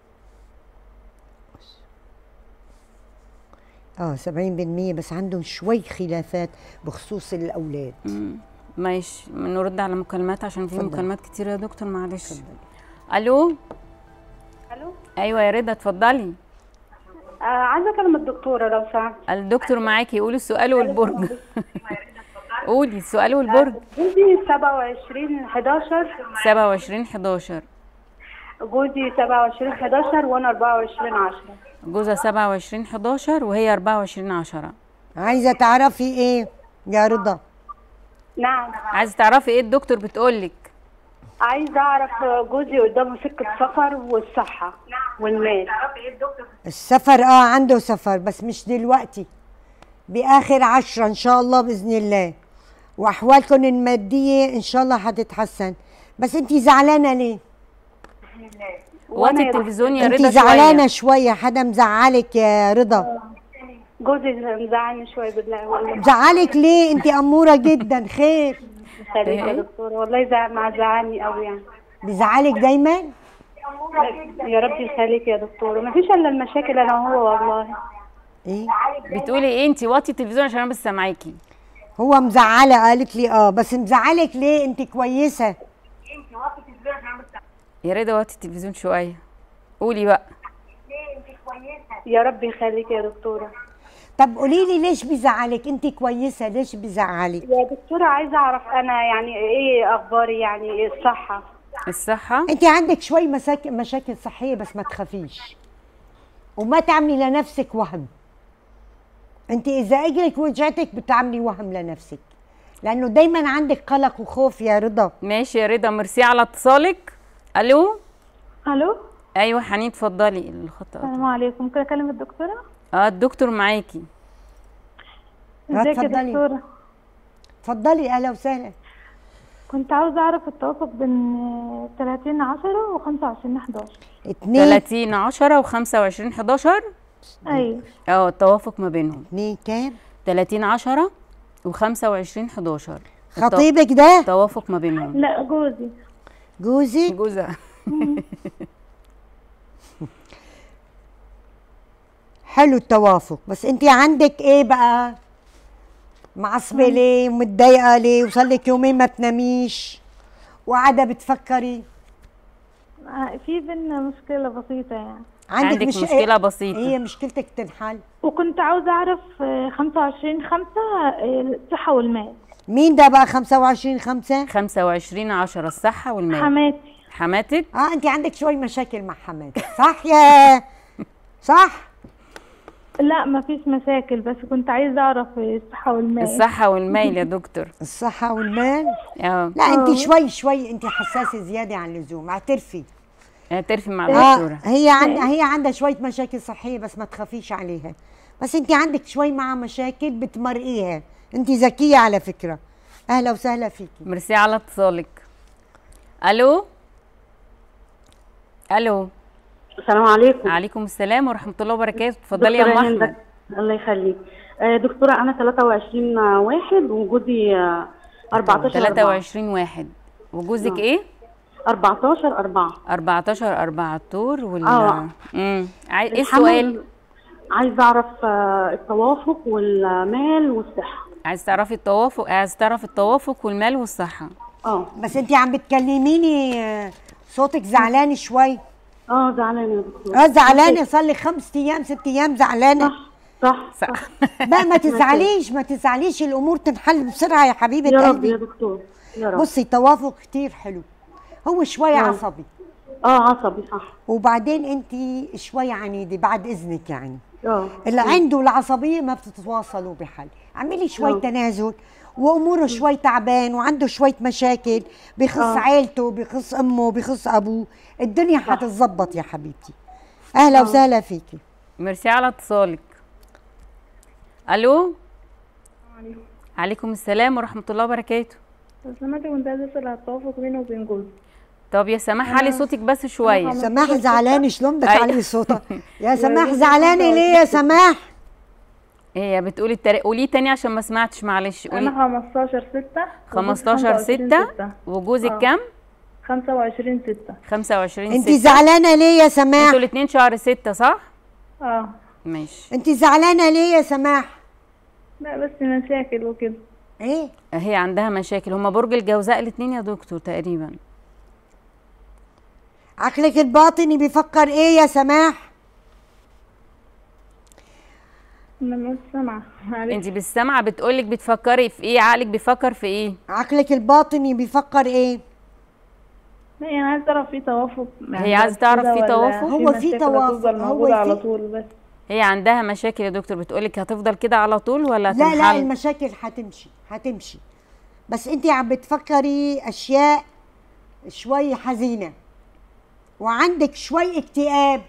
اه 70% بس عندهم شوي خلافات بخصوص الاولاد ماشي نرد على مكالمات عشان في اتفضل. مكالمات كتير يا دكتور معلش الو الو ايوه يا رضا اتفضلي آه عايزه اكلم الدكتوره لو سمحت الدكتور معاكي قولي السؤال والبرج قولي السؤال والبرج جوزي 27 11 27 11 جوزي 27 11 وانا 24 10 جوزها 27 11 وهي 24 10 عايزه تعرفي ايه يا رضا نعم عايزه تعرفي ايه الدكتور بتقولك عايزه اعرف جوزي قدامه سكه سفر والصحه والمال السفر اه عنده سفر بس مش دلوقتي باخر عشرة ان شاء الله باذن الله واحوالكم الماديه ان شاء الله هتتحسن بس انت زعلانه ليه وطي التلفزيون يا انت رضا زعلانه شويه شويه حدا مزعلك يا رضا جوزي مزعلني شويه بالله والله مزعلك ليه انت اموره جدا خير خليك يا دكتوره والله زع- مع زعلني قوي يعني بيزعلك دايما يا رب يخليك يا دكتوره مفيش الا المشاكل انا وهو والله ايه بتقولي ايه انت وطي التلفزيون عشان انا بس سامعاكي هو مزعله قالت لي اه بس مزعلك ليه انت كويسه يا رضا وطي التلفزيون شويه قولي بقى يا رب يخليك يا دكتوره طب قولي لي ليش بيزعلك انت كويسه ليش بيزعلك يا دكتوره عايزه اعرف انا يعني ايه اخباري يعني إيه الصحه الصحه انت عندك شوي مساك... مشاكل صحيه بس ما تخافيش وما تعملي لنفسك وهم انت اذا اجرك وجعتك بتعملي وهم لنفسك لانه دايما عندك قلق وخوف يا رضا ماشي يا رضا ميرسي على اتصالك الو الو ايوه حنين اتفضلي الخط قطع. السلام عليكم ممكن اكلم الدكتوره اه الدكتور معاكي لا، ازيك يا اتفضلي. دكتوره اتفضلي اهلا وسهلا كنت عاوزه اعرف التوافق بين آه، 30 10 و 25 11 اتنين 30 10 و25 11 ايوه اه التوافق ما بينهم اتنين كام 30 10 و25 11 خطيبك ده التوافق ما بينهم لا جوزي جوزك جوزها حلو التوافق بس انت عندك ايه بقى معصبه ليه ومتضايقه ليه وصار لك يومين ما تناميش وقاعده بتفكري آه، في بينا مشكله بسيطه يعني عندك مش- مشكلة بسيطة. هي مشكلتك تنحل وكنت عاوزه اعرف آه، 25 5 الصحه والمال مين ده بقى 25 5 25 10 الصحة والمال حماتي حماتك اه انت عندك شوي مشاكل مع حماتك صح يا صح لا ما فيش مشاكل بس كنت عايزه اعرف الصحه والمال الصحة والمال يا دكتور الصحه والمال اه لا انت شوي شوي انت حساسه زياده عن اللزوم اعترفي اعترفي مع اه الدكتورة هي عندها هي عندها شويه مشاكل صحيه بس ما تخافيش عليها بس انت عندك شوي مع مشاكل بتمرقيها انت ذكيه على فكره اهلا وسهلا فيكي ميرسي على اتصالك الو الو السلام عليكم عليكم السلام ورحمة الله وبركاته اتفضلي يا ام دكتورة احمد هند، الله يخليك آه، دكتورة أنا 23 واحد وجوزي آه، 14 4 23 واحد وجوزك ايه 14 4 14 4 الطور وال اه. امم عاي... ايه السؤال عايزة أعرف آه، التوافق والمال والصحة عايز تعرفي التوافق عايز تعرف التوافق والمال والصحة اه بس انت عم بتكلميني آه، صوتك زعلان شوي اه زعلانة يا دكتورة اه زعلانه صار لي خمس ايام ست ايام زعلانه صح صح صح لا ما تزعليش ما تزعليش الامور تنحل بسرعه يا حبيبه يا رب يا قلبي دكتور يا رب بصي توافق كتير حلو هو شوي نعم. عصبي اه عصبي صح وبعدين انت شوي عنيده بعد اذنك يعني اه اللي عنده العصبيه ما بتتواصلوا بحل اعملي شوي آه. تنازل واموره شوي تعبان وعنده شويه مشاكل بخص آه. عيلته بخص امه بخص ابوه الدنيا حتتظبط يا حبيبتي اهلا وسهلا فيكي ميرسي على اتصالك الو عليكم السلام ورحمة الله وبركاته لو سمحت كنت عايزه اسال على التوافق بيني وبين جوزي طب يا سماح علي صوتك بس شوية سماح زعلانه شلون أي. بتعلي صوتها يا سماح زعلانه ليه يا سماح هي بتقولي التاريخ قوليه تاني عشان ما سمعتش معلش قولي انا 15 6 15 6 وجوزك آه. كام 25 6 25 انت 6 زعلانه ليه يا سماح انتوا الاثنين شهر 6 صح اه ماشي انت زعلانه ليه يا سماح لا بس مشاكل وكده ايه هي عندها مشاكل هما برج الجوزاء الاثنين يا دكتور تقريبا عقلك الباطني بيفكر ايه يا سماح انا مش سامعه معلش انت بالسمع بتقولك بتفكري في ايه عقلك بيفكر في ايه عقلك الباطني بيفكر ايه لا يعني عايز تعرف في توافق هي عايزة تعرف كده في ولا توافق؟ هو في مشاكل توافق، هتفضل هو موجودة على في- طول بس هي عندها مشاكل يا دكتور بتقولك هتفضل كده على طول ولا لا لا هتنحل المشاكل هتمشي هتمشي بس انت عم بتفكري اشياء شوي حزينه وعندك شوي اكتئاب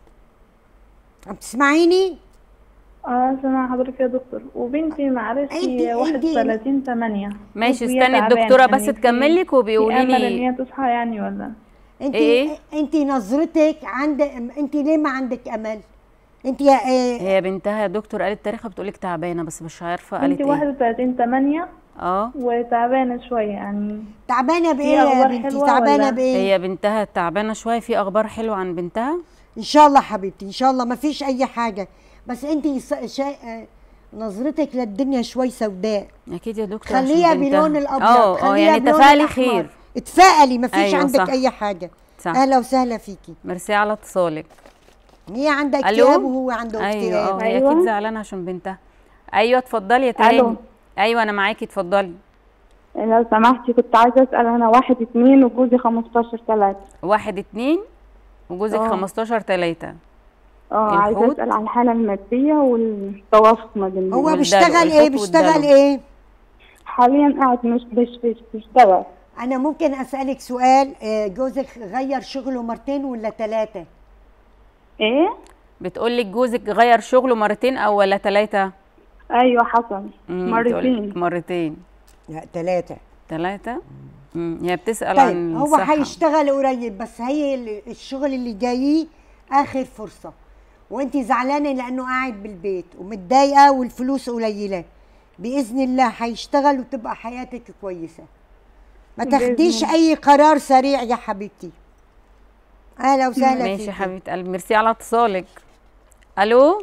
عم تسمعيني اه سامعة حضرتك يا دكتور وبنتي معلش انتي- هي انتي- 31 8 ماشي استني الدكتوره بس تكمل لك وبيقولي امل ان لي هي تصحى يعني ولا انت إيه؟ انت نظرتك عند انت ليه ما عندك امل انت يا ايه هي بنتها يا دكتور قالت تاريخها بتقولك تعبانه بس مش عارفه قالت بنتي ايه 31 8 اه وتعبانة شوية يعني تعبانه بايه في يا أخبار بنتي حلوة تعبانه ولا؟ بايه هي بنتها تعبانه شويه في اخبار حلوه عن بنتها ان شاء الله حبيبتي ان شاء الله ما فيش اي حاجه بس انت ص- شا... آه، نظرتك للدنيا شوي سوداء اكيد يا دكتور عشان خليها بنتها. بلون الابيض اه اه خليها يعني بلون تفائلي الأحمر. خير اتفائلي ما فيش أيوة عندك صح. اي حاجه صح اهلا وسهلا فيكي ميرسي على اتصالك هي عندها ألو؟ اكتئاب وهو عنده ايوه اكتئاب اه هي أيوة. اكيد زعلانه عشان بنتها ايوه اتفضلي يا تهاني ألو. ايوه انا معاكي اتفضلي لو سمحتي كنت عايزة أسأل أنا واحد اتنين وجوزي خمستاشر تلاتة واحد اتنين وجوزك اه. 15 تلاتة اه عايزة الحوت؟ أسأل عن الحالة المادية والتوافق ما بيننا هو والدلو، بيشتغل ايه الحوت بيشتغل والدلو. ايه حاليا قاعد مش مش مش بيشتغل انا ممكن اسالك سؤال آه، جوزك غير شغله مرتين ولا ثلاثه ايه بتقولك جوزك غير شغله مرتين او ولا تلاتة ايوه حصل مم، مرتين بتقولك مرتين لا ثلاثه تلاتة مم، هي بتسأل طيب عن هو الصحة. هيشتغل قريب بس هي ال- الشغل اللي جاي اخر فرصه وانت زعلانه لانه قاعد بالبيت ومتضايقه والفلوس قليله باذن الله هيشتغل وتبقى حياتك كويسه ما بإذن تاخديش الله. اي قرار سريع يا حبيبتي اهلا وسهلا ماشي فيكي يا حبيبه قلبي ميرسي على اتصالك الو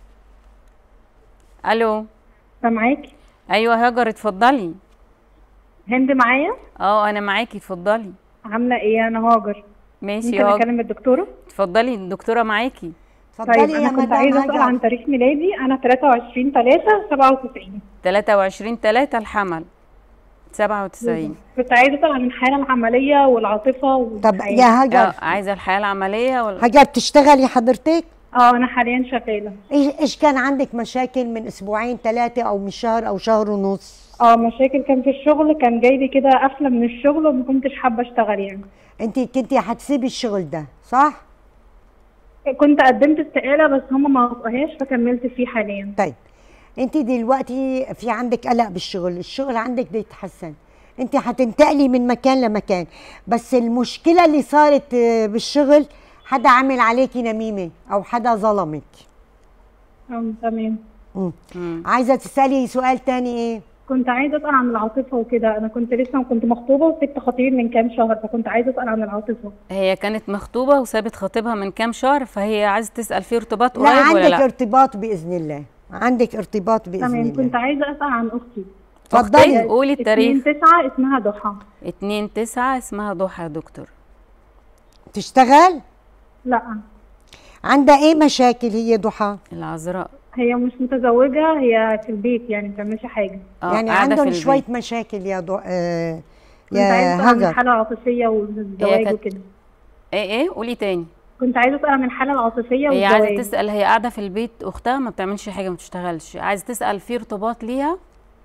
الو سامعاكي ايوه هاجر اتفضلي هند معايا اه انا معاكي اتفضلي عاملة ايه انا هاجر ماشي ممكن يا هاجر اكلم الدكتورة اتفضلي الدكتوره معاكي اتفضلي طيب يا انا كنت مدام عايزة اسأل عن هاجر تاريخ ميلادي انا 23 3 97 23 3 الحمل 97 كنت عايزة اسأل عن الحالة العملية والعاطفة طب والحياة. يا هاجر اه عايزه الحياه العمليه ولا هاجر بتشتغلي حضرتك اه انا حاليا شغالة ايش ايش كان عندك مشاكل من اسبوعين ثلاثه او من شهر او شهر ونص اه مشاكل كان في الشغل كان جاي لي كده قفلة من الشغل وما كنتش حابة اشتغل يعني انت كنتي هتسيبي الشغل ده صح كنت قدمت استقالة بس هم ما وافقوهاش فكملت فيه حاليا طيب انت دلوقتي في عندك قلق بالشغل الشغل عندك بيتحسن انت هتنتقلي من مكان لمكان بس المشكله اللي صارت آه، بالشغل حدا عمل عليكي نميمه او حدا ظلمك اه تمام مم. مم. عايزه تسالي سؤال تاني ايه كنت عايزة اسأل عن العاطفة وكده انا كنت لسه كنت مخطوبة وسبت خطيبي من كام شهر فكنت عايزة اسأل عن العاطفة هي كانت مخطوبه وسابت خطيبها من كام شهر فهي عايزه تسال في ارتباط لا قريب ولا عندك لا ارتباط باذن الله عندك ارتباط باذن تمام الله كنت عايزة اسأل عن اختي اتفضلي أختك؟ قولي التاريخ 2 9 اسمها ضحى 2 9 اسمها ضحى يا دكتور تشتغل لا عندها ايه مشاكل هي ضحى العذراء هي مش متزوجة هي في البيت يعني ما بتعملش حاجة اه يعني قاعدة في عندهم البيت. شويه مشاكل يا ضو... آه كنت عايزة يا اسأل عن هاجر الحالة العاطفية هي والزواج كانت- وكده ايه ايه قولي تاني كنت عايزة اسأل عن الحالة العاطفية هي عايزه والزواج تسال هي قاعده في البيت اختها ما بتعملش حاجه ما بتشتغلش عايزه تسال في ارتباط ليها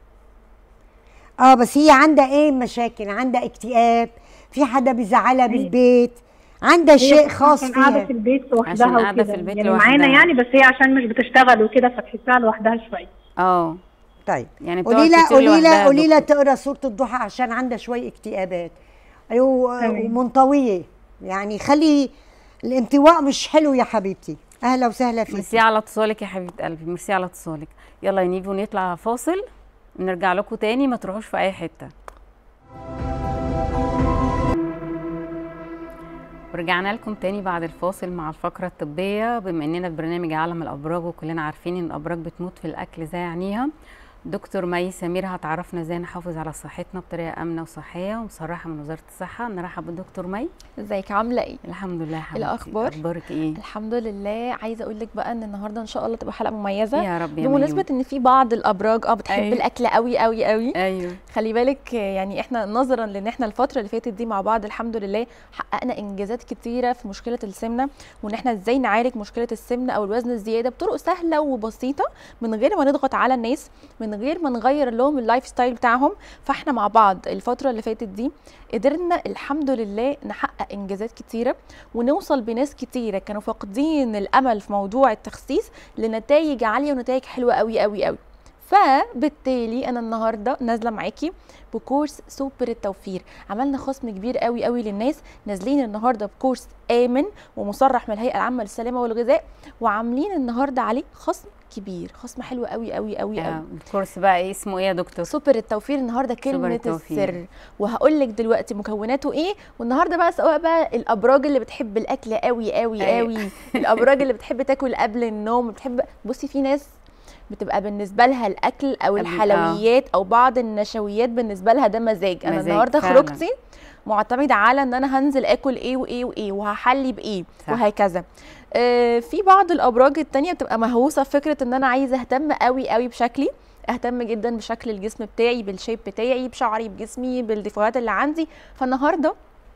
اه بس هي عندها ايه مشاكل عندها اكتئاب في حدا بيزعلها بالبيت عندها شيء خاص عشان قاعدة في فيها البيت عشان لوحدها قاعدة وكده في البيت يعني لوحدها. معانا يعني بس هي عشان مش بتشتغل وكده فتحسها لوحدها شوية اه طيب يعني قولي بتقعد لها كتير قولي لوحدها لها يا قولي لها دكتور. تقرا سوره الضحى عشان عندها شوي اكتئابات أيوة، تمام. ومنطويه يعني خلي الانطواء مش حلو يا حبيبتي اهلا وسهلا فيك ميرسي على اتصالك يا حبيبه قلبي ميرسي على اتصالك يلا يا نيفو نطلع فاصل نرجع لكم تاني ما تروحوش في اي حته ورجعنا لكم تاني بعد الفاصل مع الفقرة الطبية بما اننا في برنامج عالم الابراج وكلنا عارفين ان الابراج بتموت في الاكل زي عينيها دكتور مي سمير هتعرفنا ازاي نحافظ على صحتنا بطريقة امنة وصحية ومصرحة من وزارة الصحة نرحب بالدكتور مي ازيك عامله ايه الحمد لله يا حبيبتي الأخبار؟ اخبارك ايه الحمد لله عايزه اقول لك بقى ان النهارده ان شاء الله تبقى حلقه مميزه يا رب يا بمناسبه ان في بعض الابراج اه بتحب أيوة. الاكل قوي قوي قوي ايوه خلي بالك آه، يعني احنا نظرا لان احنا الفتره اللي فاتت دي مع بعض الحمد لله حققنا انجازات كتيره في مشكله السمنه وان احنا ازاي نعالج مشكله السمنه او الوزن الزياده بطرق سهله وبسيطه من غير ما نضغط على الناس من غير ما نغير لهم اللايف ستايل بتاعهم فاحنا مع بعض الفتره اللي فاتت دي قدرنا الحمد لله نحقق انجازات كتيره ونوصل بناس كتيره كانوا فاقدين الامل في موضوع التخسيس لنتائج عاليه ونتائج حلوه قوي قوي قوي فبالتالي انا النهارده نازله معاكي بكورس سوبر التوفير عملنا خصم كبير قوي قوي للناس نازلين النهارده بكورس امن ومصرح من الهيئه العامه للسلامه والغذاء وعاملين النهارده عليه خصم كبير خصم حلو قوي قوي قوي قوي آه، الكورس بقى إيه اسمه ايه يا دكتور سوبر التوفير النهارده كلمه التوفير. السر وهقول لك دلوقتي مكوناته ايه والنهارده بقى سواء بقى الابراج اللي بتحب الاكل قوي قوي أيوة. قوي الابراج اللي بتحب تاكل قبل النوم بتحب بصي في ناس بتبقى بالنسبه لها الاكل او قبل- آه. الحلويات او بعض النشويات بالنسبه لها ده مزاج انا مزاج النهارده فعلاً. خروجتي معتمده على ان انا هنزل اكل ايه وايه وايه وهحلي بايه صح. وهكذا آه، في بعض الابراج التانية بتبقى مهووسه بفكره ان انا عايزه اهتم قوي قوي بشكلي اهتم جدا بشكل الجسم بتاعي بالشيب بتاعي بشعري بجسمي بالديفوهات اللي عندي فالنهارده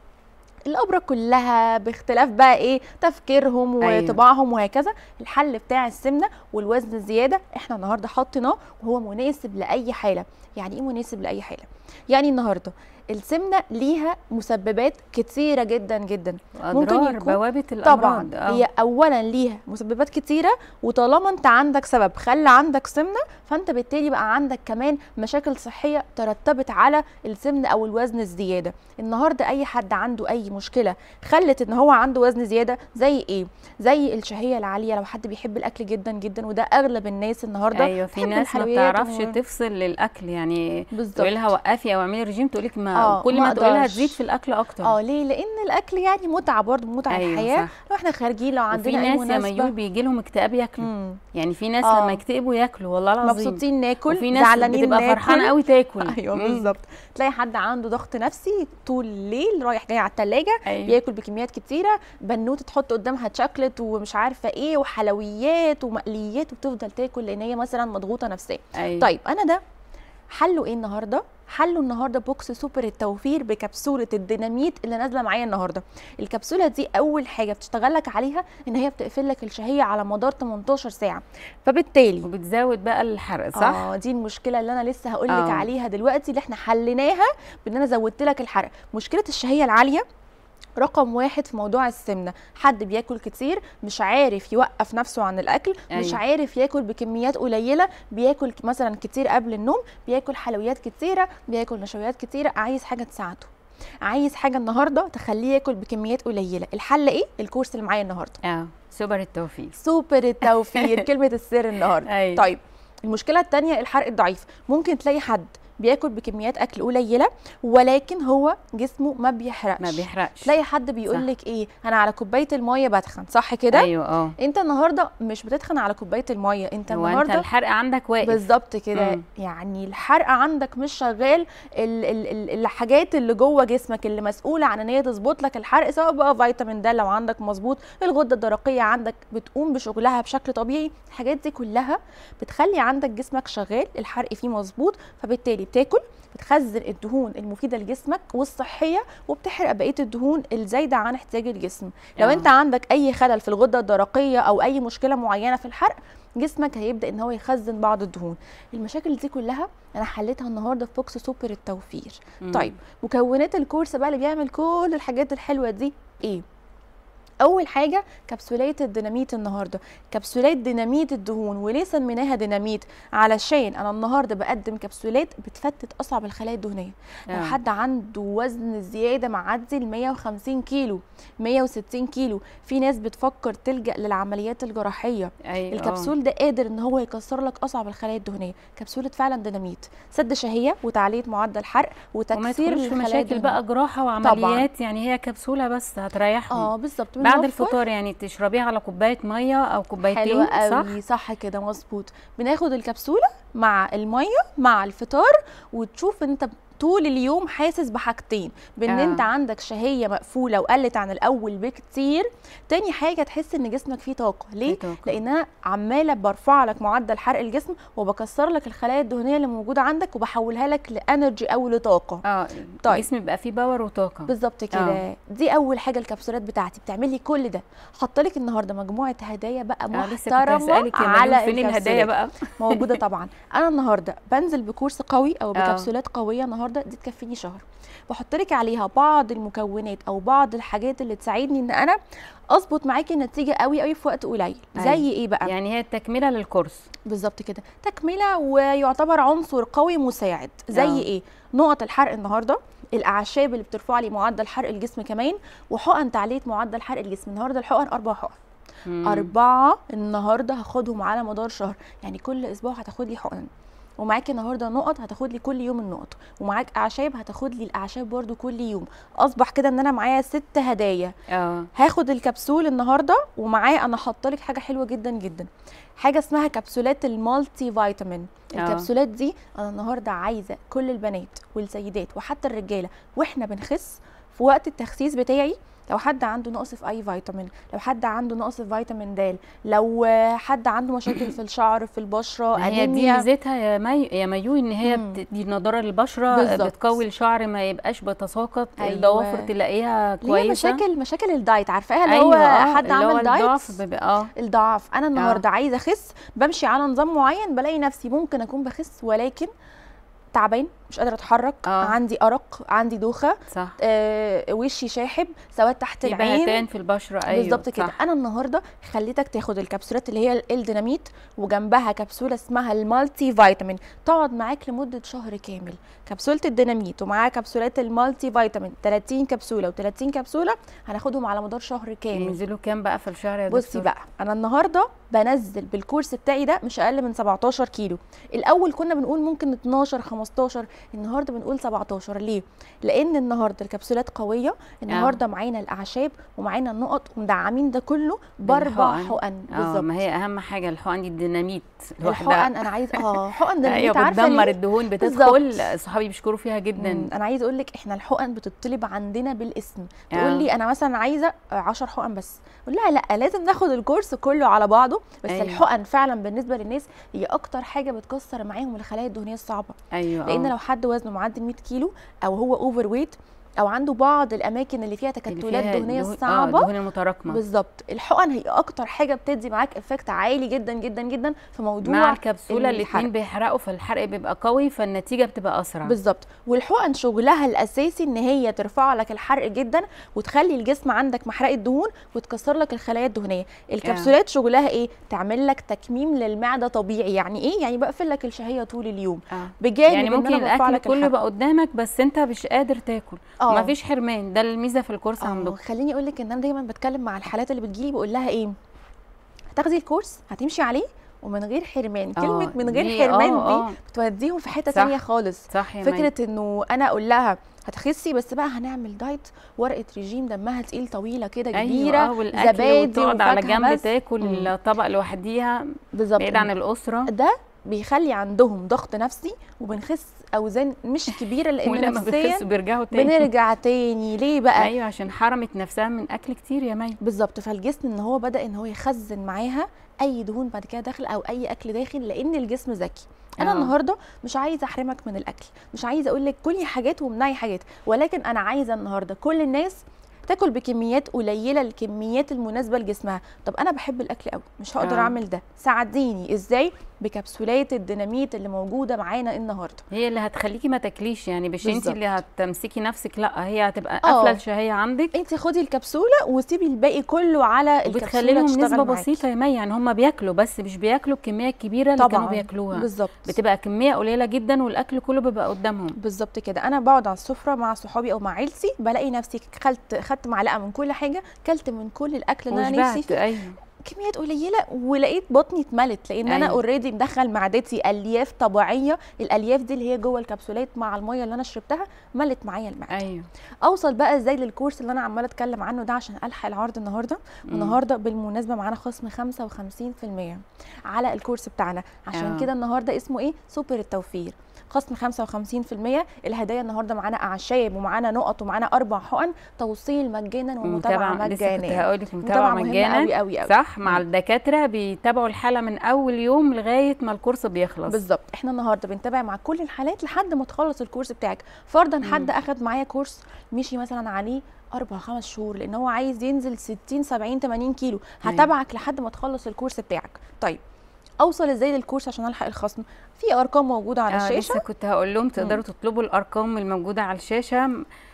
الابراج كلها باختلاف بقى ايه تفكيرهم أيوة. وطباعهم وهكذا الحل بتاع السمنه والوزن الزياده احنا النهارده حاطيناه وهو مناسب لاي حاله يعني ايه مناسب لاي حاله يعني النهارده السمنه ليها مسببات كتيره جدا جدا ممكن اضرار يكون- بوابه الامراض طبعا آه. هي اولا ليها مسببات كتيره وطالما انت عندك سبب خلى عندك سمنه فانت بالتالي بقى عندك كمان مشاكل صحيه ترتبت على السمنه او الوزن الزياده النهارده اي حد عنده اي مشكله خلت ان هو عنده وزن زياده زي ايه زي الشهيه العاليه لو حد بيحب الاكل جدا جدا وده اغلب الناس النهارده ايوه في بتحب ناس ما الحلويات بتعرفش و- تفصل للاكل يعني بالظبط تقول لها وقفي او اعملي رجيم تقول لك ما آه، كل ما ما تقولي لها أقدرش. تزيد في الاكل اكتر اه ليه لان الاكل يعني متعه برضه متعه أيوة، الحياه صح. لو احنا خارجين لو وفي عندنا اي ناس يا مناسبه ميول بيجي لهم اكتئاب ياكلوا مم. يعني في ناس آه. لما يكتئبوا ياكلوا والله العظيم مبسوطين ناكل وفي ناس زعلانين بتبقى ناكل. فرحانه قوي تاكل ايوه مم. بالظبط تلاقي حد عنده ضغط نفسي طول الليل رايح جاي على التلاجة أيوة. بياكل بكميات كتيره بنوته تحط قدامها تشوكلت ومش عارفه ايه وحلويات ومقليات وبتفضل تاكل لان هي مثلا مضغوطه نفسيا أيوة. طيب انا ده حله ايه النهارده حله النهارده بوكس سوبر التوفير بكبسوله الديناميت اللي نازله معايا النهارده الكبسوله دي اول حاجه بتشتغل لك عليها ان هي بتقفل لك الشهيه على مدار 18 ساعه فبالتالي وبتزود بقى الحرق صح اه دي المشكله اللي انا لسه هقول لك آه. عليها دلوقتي اللي احنا حليناها بان انا زودت لك الحرق مشكله الشهيه العاليه رقم واحد في موضوع السمنه حد بياكل كتير مش عارف يوقف نفسه عن الاكل مش أيوة. عارف ياكل بكميات قليله بياكل مثلا كتير قبل النوم بياكل حلويات كتيره بياكل نشويات كتيره عايز حاجه تساعده عايز حاجه النهارده تخليه ياكل بكميات قليله الحل ايه الكورس اللي معايا النهارده اه سوبر التوفيق سوبر التوفير كلمه السر النهارده أيوة. طيب المشكله الثانيه الحرق الضعيف ممكن تلاقي حد بياكل بكميات اكل قليله ولكن هو جسمه ما بيحرقش ما بيحرقش تلاقي حد بيقول صح. لك ايه انا على كوبايه الميه بتخن صح كده ايوه اه انت النهارده مش بتتخن على كوبايه الميه انت هو انت النهارده الحرق عندك واقف بالظبط كده مم. يعني الحرق عندك مش شغال ال ال ال الحاجات اللي جوه جسمك اللي مسؤوله عن ان هي تظبط لك الحرق سواء بقى فيتامين د لو عندك مظبوط الغده الدرقيه عندك بتقوم بشغلها بشكل طبيعي الحاجات دي كلها بتخلي عندك جسمك شغال الحرق فيه مظبوط فبالتالي بتاكل بتخزن الدهون المفيده لجسمك والصحيه وبتحرق بقيه الدهون الزايده عن احتياج الجسم لو آه. انت عندك اي خلل في الغده الدرقيه او اي مشكله معينه في الحرق جسمك هيبدا ان هو يخزن بعض الدهون المشاكل دي كلها انا حليتها النهارده في بوكس سوبر التوفير مم. طيب مكونات الكورس بقى اللي بيعمل كل الحاجات الحلوه دي ايه اول حاجه كبسولات الديناميت النهارده كبسولات ديناميت الدهون وليه سميناها ديناميت علشان انا النهارده بقدم كبسولات بتفتت اصعب الخلايا الدهنيه لو آه. حد عنده وزن زياده معدي ال 150 كيلو 160 كيلو في ناس بتفكر تلجا للعمليات الجراحيه ايوه الكبسول ده قادر ان هو يكسر لك اصعب الخلايا الدهنيه كبسوله فعلا ديناميت سد شهيه وتعليه معدل حرق وما وتكسير يدخلوش في للخلايا مشاكل الدهنية. بقى جراحه وعمليات يعني هي كبسوله بس هتريحهم اه بالظبط بعد بنوفر- الفطار يعني تشربيها على كوبايه ميه او كوبايتين حلوة صح قوي صح كده مظبوط بناخد الكبسولة مع المية مع الفطار وتشوف انت طول اليوم حاسس بحاجتين بان آه. انت عندك شهية مقفولة وقلت عن الاول بكتير تاني حاجة تحس ان جسمك فيه طاقة ليه؟ في طاقة. لان انا عمالة برفع لك معدل حرق الجسم وبكسر لك الخلايا الدهنية اللي موجودة عندك وبحولها لك لانرجي او لطاقة اه طيب. الجسم بيبقى فيه باور وطاقه بالظبط كده آه. دي اول حاجه الكبسولات بتاعتي بتعملي كل ده حاطه لك النهارده مجموعه هدايا بقى آه، لسه كنت محترمه هسألك يا على مريم فين الهدايا الكبسولات. بقى موجوده طبعا انا النهارده بنزل بكورس قوي او آه. بكبسولات قويه النهارده دي تكفيني شهر بحط لك عليها بعض المكونات او بعض الحاجات اللي تساعدني ان انا اظبط معاكي النتيجه قوي قوي في وقت قليل زي أيوة. ايه بقى يعني هي تكمله للكورس بالظبط كده تكمله ويعتبر عنصر قوي مساعد زي آه. ايه نقط الحرق النهارده الاعشاب اللي بترفع لي معدل حرق الجسم كمان وحقن تعليه معدل حرق الجسم النهارده الحقن اربع حقن مم. أربعة النهاردة هاخدهم على مدار شهر يعني كل أسبوع هتاخد لي حقن ومعاكي النهارده نقط هتاخد لي كل يوم النقط ومعاك اعشاب هتاخد لي الاعشاب برضو كل يوم اصبح كده ان انا معايا ست هدايا اه هاخد الكبسول النهارده ومعاه انا حاطه لك حاجه حلوه جدا جدا حاجه اسمها كبسولات المالتي فيتامين آه. الكبسولات دي انا النهارده عايزه كل البنات والسيدات وحتى الرجاله واحنا بنخس في وقت التخسيس بتاعي لو حد عنده نقص في اي فيتامين لو حد عنده نقص في فيتامين د لو آه، حد عنده مشاكل في الشعر في البشره ما هي دي انيميا ميزتها يا مي يا ميو ان هي مم. بتدي نضاره للبشره بالظبط. بتقوي الشعر ما يبقاش بيتساقط أيوة. الضوافر تلاقيها ليه كويسه مشاكل مشاكل الدايت عارفاها اللي ايوه هو آه، حد اللي هو عامل دايت الضعف بيبقى اه الضعف انا النهارده عايزه اخس بمشي على نظام معين بلاقي نفسي ممكن اكون بخس ولكن تعبان مش قادره اتحرك آه. عندي ارق عندي دوخه صح آه وشي شاحب سواد تحت في العين بهتان في البشره ايوه بالظبط كده صح. انا النهارده خليتك تاخد الكبسولات اللي هي الديناميت وجنبها كبسوله اسمها المالتي فيتامين تقعد معاك لمده شهر كامل كبسوله الديناميت ومعاها كبسولات المالتي فيتامين 30 كبسوله و30 كبسوله هناخدهم على مدار شهر كامل ينزلوا كام بقى في الشهر يا بصي دكتور؟ بقى انا النهارده بنزل بالكورس بتاعي ده مش اقل من 17 كيلو الاول كنا بنقول ممكن 12 15 النهارده بنقول 17 ليه لان النهارده الكبسولات قويه النهارده معانا الاعشاب ومعانا النقط ومدعمين ده كله باربع بالحقن. حقن اه بالظبط ما هي اهم حاجه الحقن دي الديناميت لوحدها الحقن انا عايز اه حقن ده ايوه عارفه بتدمر ليه؟ الدهون بالظبط. بتدخل صحابي بيشكروا فيها جدا مم، انا عايز اقول لك احنا الحقن بتطلب عندنا بالاسم آه. تقول لي انا مثلا عايزه 10 حقن بس اقول لها لا لازم ناخد الكورس كله على بعضه بس أيوة. أيوة. الحقن فعلا بالنسبه للناس هي اكتر حاجه بتكسر معاهم الخلايا الدهنيه الصعبه ايوه لان آه. لو حد وزنه معدي 100 كيلو او هو اوفر ويت او عنده بعض الاماكن اللي فيها اللي تكتلات فيها دهنيه دهون- اه صعبه الدهون المتراكمه بالظبط الحقن هي اكتر حاجه بتدي معاك افكت عالي جدا جدا جدا في موضوع مع الكبسوله الحرق. الاثنين بيحرقوا فالحرق بيبقى قوي فالنتيجه بتبقى اسرع بالظبط والحقن شغلها الاساسي ان هي ترفع لك الحرق جدا وتخلي الجسم عندك محرق الدهون وتكسر لك الخلايا الدهنيه الكبسولات شغلها ايه تعمل لك تكميم للمعده طبيعي يعني ايه يعني بقفل لك الشهيه طول اليوم آه. بجانب يعني إن ممكن أنا برفع الاكل لك كله الحرق. يبقى قدامك بس انت مش قادر تاكل آه. مفيش حرمان ده الميزه في الكورس آه، عندكم خليني اقول لك ان انا دايما بتكلم مع الحالات اللي بتجيلي بقول لها ايه هتاخدي الكورس هتمشي عليه ومن غير حرمان آه، كلمه من غير دي- حرمان آه، آه. دي بتوديهم في حته صح. تانية خالص صح يا مي. فكره انه انا اقول لها هتخسي بس بقى هنعمل دايت ورقه رجيم دمها تقيل طويله كده كبيره ايوه آه، والاكل زبادي وتقعد على وفاكهة جنب بس. تاكل مم. الطبق لوحديها بالظبط بعيد عن الاسره ده بيخلي عندهم ضغط نفسي وبنخس اوزان مش كبيره لان ولما نفسيا بيخسوا بيرجعوا تاني بنرجع تاني ليه بقى ايوه عشان حرمت نفسها من اكل كتير يا مي بالظبط فالجسم ان هو بدا ان هو يخزن معاها اي دهون بعد كده داخل او اي اكل داخل لان الجسم ذكي انا آه. النهارده مش عايزه احرمك من الاكل مش عايزه اقول لك كلي حاجات وامنعي حاجات ولكن انا عايزه النهارده كل الناس تاكل بكميات قليله الكميات المناسبه لجسمها طب انا بحب الاكل قوي مش هقدر آه. اعمل ده ساعديني ازاي بكبسولات الديناميت اللي موجوده معانا النهارده هي اللي هتخليكي ما تاكليش يعني مش انت بالظبط. اللي هتمسكي نفسك لا هي هتبقى آه. قافله الشهيه عندك انت خدي الكبسوله وسيبي الباقي كله على وبتخلي الكبسوله لهم تشتغل نسبه معاكي. بسيطه يا مي يعني هم بياكلوا بس مش بياكلوا الكميه الكبيره اللي كانوا طبعا بياكلوها بالظبط بتبقى كميه قليله جدا والاكل كله بيبقى قدامهم بالظبط كده انا بقعد على السفره مع صحابي او مع عيلتي بلاقي نفسي خدت خدت معلقه من كل حاجه كلت من كل الاكل اللي انا نفسي وشبعت فيه ايوه كميات قليله ولقيت بطني اتملت لان انا أيوة. اوريدي مدخل معدتي الياف طبيعيه الالياف دي اللي هي جوه الكبسولات مع الميه اللي انا شربتها ملت معايا المعده ايوه اوصل بقى ازاي للكورس اللي انا عماله اتكلم عنه ده عشان الحق العرض النهارده والنهارده بالمناسبه معانا خصم 55% على الكورس بتاعنا عشان آه. كده النهارده اسمه ايه سوبر التوفير خصم 55% الهدايا النهارده معانا اعشاب ومعانا نقط ومعانا اربع حقن توصيل مجانا ومتابعه لسه كنت مجانيه هقول لك متابعه مهمة مجانا قوي قوي قوي صح مع الدكاتره بيتابعوا الحاله من اول يوم لغايه ما الكورس بيخلص بالظبط احنا النهارده بنتابع مع كل الحالات لحد ما تخلص الكورس بتاعك فرضا حد اخد معايا كورس مشي مثلا عليه اربع خمس شهور لان هو عايز ينزل 60 70 80 كيلو أيوة. هتابعك لحد ما تخلص الكورس بتاعك طيب اوصل ازاي للكورس عشان الحق الخصم في ارقام موجوده على آه الشاشه لسه كنت هقول لهم تقدروا تطلبوا الارقام الموجوده على الشاشه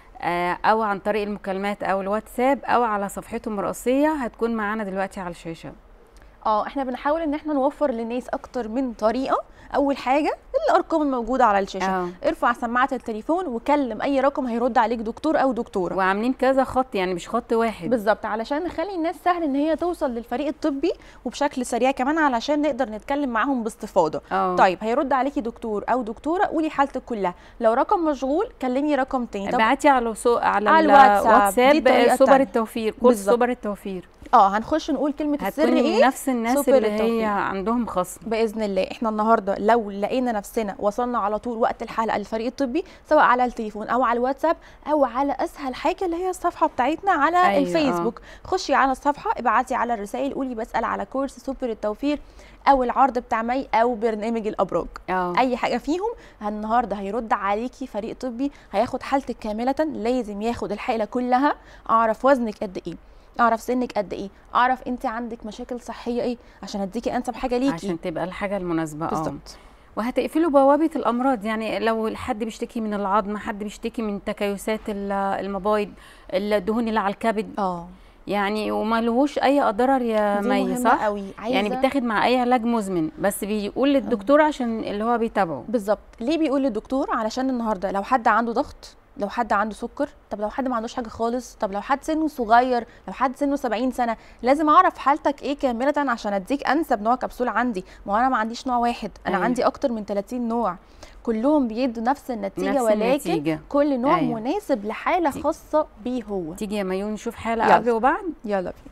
آه او عن طريق المكالمات او الواتساب او على صفحتهم الرئيسيه هتكون معانا دلوقتي على الشاشه اه احنا بنحاول ان احنا نوفر للناس اكتر من طريقه اول حاجه الارقام الموجوده على الشاشه آه. ارفع سماعه التليفون وكلم اي رقم هيرد عليك دكتور او دكتوره وعاملين كذا خط يعني مش خط واحد بالظبط علشان نخلي الناس سهل ان هي توصل للفريق الطبي وبشكل سريع كمان علشان نقدر نتكلم معاهم باستفاضه اه طيب هيرد عليكي دكتور او دكتوره قولي حالتك كلها لو رقم مشغول كلمي رقم تاني طب ابعتي على سو... على, على الواتساب، دي الواتساب طريقة سوبر تانية. التوفير كورس بالظبط. سوبر التوفير اه هنخش نقول كلمه السر هتكون ايه نفس الناس سوبر اللي هي التوفير. عندهم خصم باذن الله احنا النهارده لو لقينا نفسنا وصلنا على طول وقت الحلقه للفريق الطبي سواء على التليفون او على الواتساب او على اسهل حاجه اللي هي الصفحه بتاعتنا على أيوة، أيوة الفيسبوك خشي على الصفحه ابعتي على الرسائل قولي بسال على كورس سوبر التوفير او العرض بتاع مي او برنامج الابراج اه اي حاجه فيهم النهارده هيرد عليكي فريق طبي هياخد حالتك كامله لازم ياخد الحاله كلها اعرف وزنك قد ايه اعرف سنك قد ايه اعرف انت عندك مشاكل صحيه ايه عشان اديكي انسب حاجه ليكي عشان تبقى الحاجه المناسبه اه بالظبط وهتقفلوا بوابه الامراض يعني لو حد بيشتكي من العظم حد بيشتكي من تكيسات ال- المبايض الدهون اللي على الكبد اه يعني وما لهوش اي اضرار يا دي مي مهمة صح قوي عايزة يعني بيتاخد مع اي علاج مزمن بس بيقول للدكتور عشان اللي هو بيتابعه بالظبط ليه بيقول للدكتور علشان النهارده لو حد عنده ضغط لو حد عنده سكر طب لو حد ما عندوش حاجه خالص طب لو حد سنه صغير لو حد سنه 70 سنه لازم اعرف حالتك ايه كامله عشان اديك انسب نوع كبسول عندي ما هو انا ما عنديش نوع واحد انا أيوة. عندي اكتر من 30 نوع كلهم بيدوا نفس النتيجه نفس ولكن النتيجة. كل نوع أيوة. مناسب لحاله تي- خاصه بيه هو تيجي يا ميون نشوف حاله يلا. قبل وبعد يلا بينا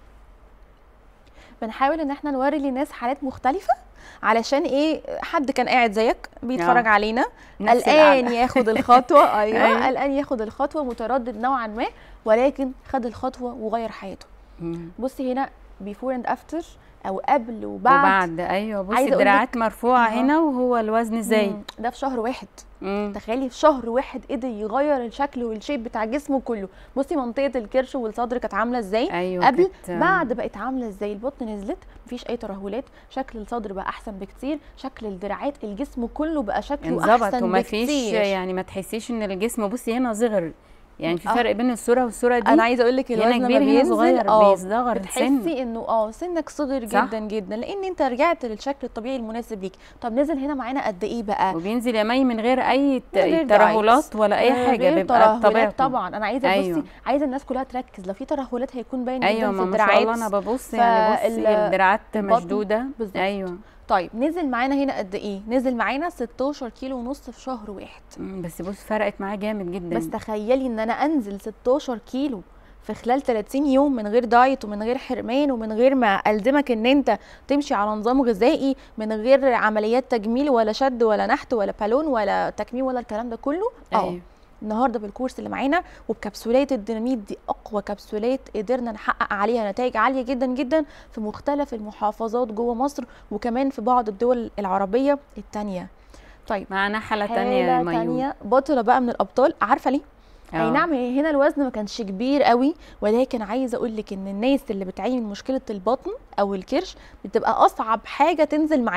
بنحاول ان احنا نوري للناس حالات مختلفه علشان ايه حد كان قاعد زيك بيتفرج آه. علينا نفس قلقان القعدة. ياخد الخطوه ايوه أيوة. قلقان ياخد الخطوه متردد نوعا ما ولكن خد الخطوه وغير حياته مم. بصي هنا بيفور اند افتر او قبل وبعد, وبعد ايوه بصي عايزة أقولك- الدراعات مرفوعه أها. هنا وهو الوزن زايد مم، ده في شهر واحد مم. تخيلي في شهر واحد قدر يغير الشكل والشيب بتاع جسمه كله بصي منطقه الكرش والصدر كانت عامله ازاي ايوه قبل كانت- بعد بقت عامله ازاي البطن نزلت مفيش اي ترهلات شكل الصدر بقى احسن بكتير شكل الدراعات الجسم كله بقى شكله انظبط احسن وما بكتير فيش يعني ما تحسيش ان الجسم بصي هنا صغر يعني في آه. فرق بين الصوره والصوره دي انا عايزه اقول لك هنا الوزن كبير لما هنا بينزل صغير اه بيصغر السن بتحسي انه اه سنك صغر صح. جدا جدا لان انت رجعت للشكل الطبيعي المناسب ليك طب نزل هنا معانا قد ايه بقى وبينزل يا مي من غير اي ت- من غير ترهلات دايت. ولا اي من حاجه غير بيبقى ترهلات بطبيعته طبعا انا عايزه أيوة. بصي عايزه الناس كلها تركز لو في ترهلات هيكون باين ايوه جدا ما في ما شاء الدراعات الله انا ببص يعني بصي فال- الدراعات البطن مشدوده بالظبط. ايوه طيب نزل معانا هنا قد ايه نزل معانا 16 كيلو ونص في شهر واحد مم، بس بص فرقت معاه جامد جدا بس تخيلي ان انا انزل 16 كيلو في خلال 30 يوم من غير دايت ومن غير حرمان ومن غير ما الزمك ان انت تمشي على نظام غذائي من غير عمليات تجميل ولا شد ولا نحت ولا بالون ولا تكميم ولا الكلام ده كله اه ايوه النهارده بالكورس اللي معانا وبكبسولات الديناميت دي اقوى كبسولات قدرنا نحقق عليها نتائج عاليه جدا جدا في مختلف المحافظات جوه مصر وكمان في بعض الدول العربيه التانيه طيب معانا حاله تانية يا حالة ميون تانية بطلة بقى من الأبطال عارفة ليه؟ آه. اي نعم هي هنا الوزن ما كانش كبير قوي ولكن عايزه اقول لك ان الناس اللي بتعاني من مشكله البطن او الكرش بتبقى اصعب حاجه تنزل معاهم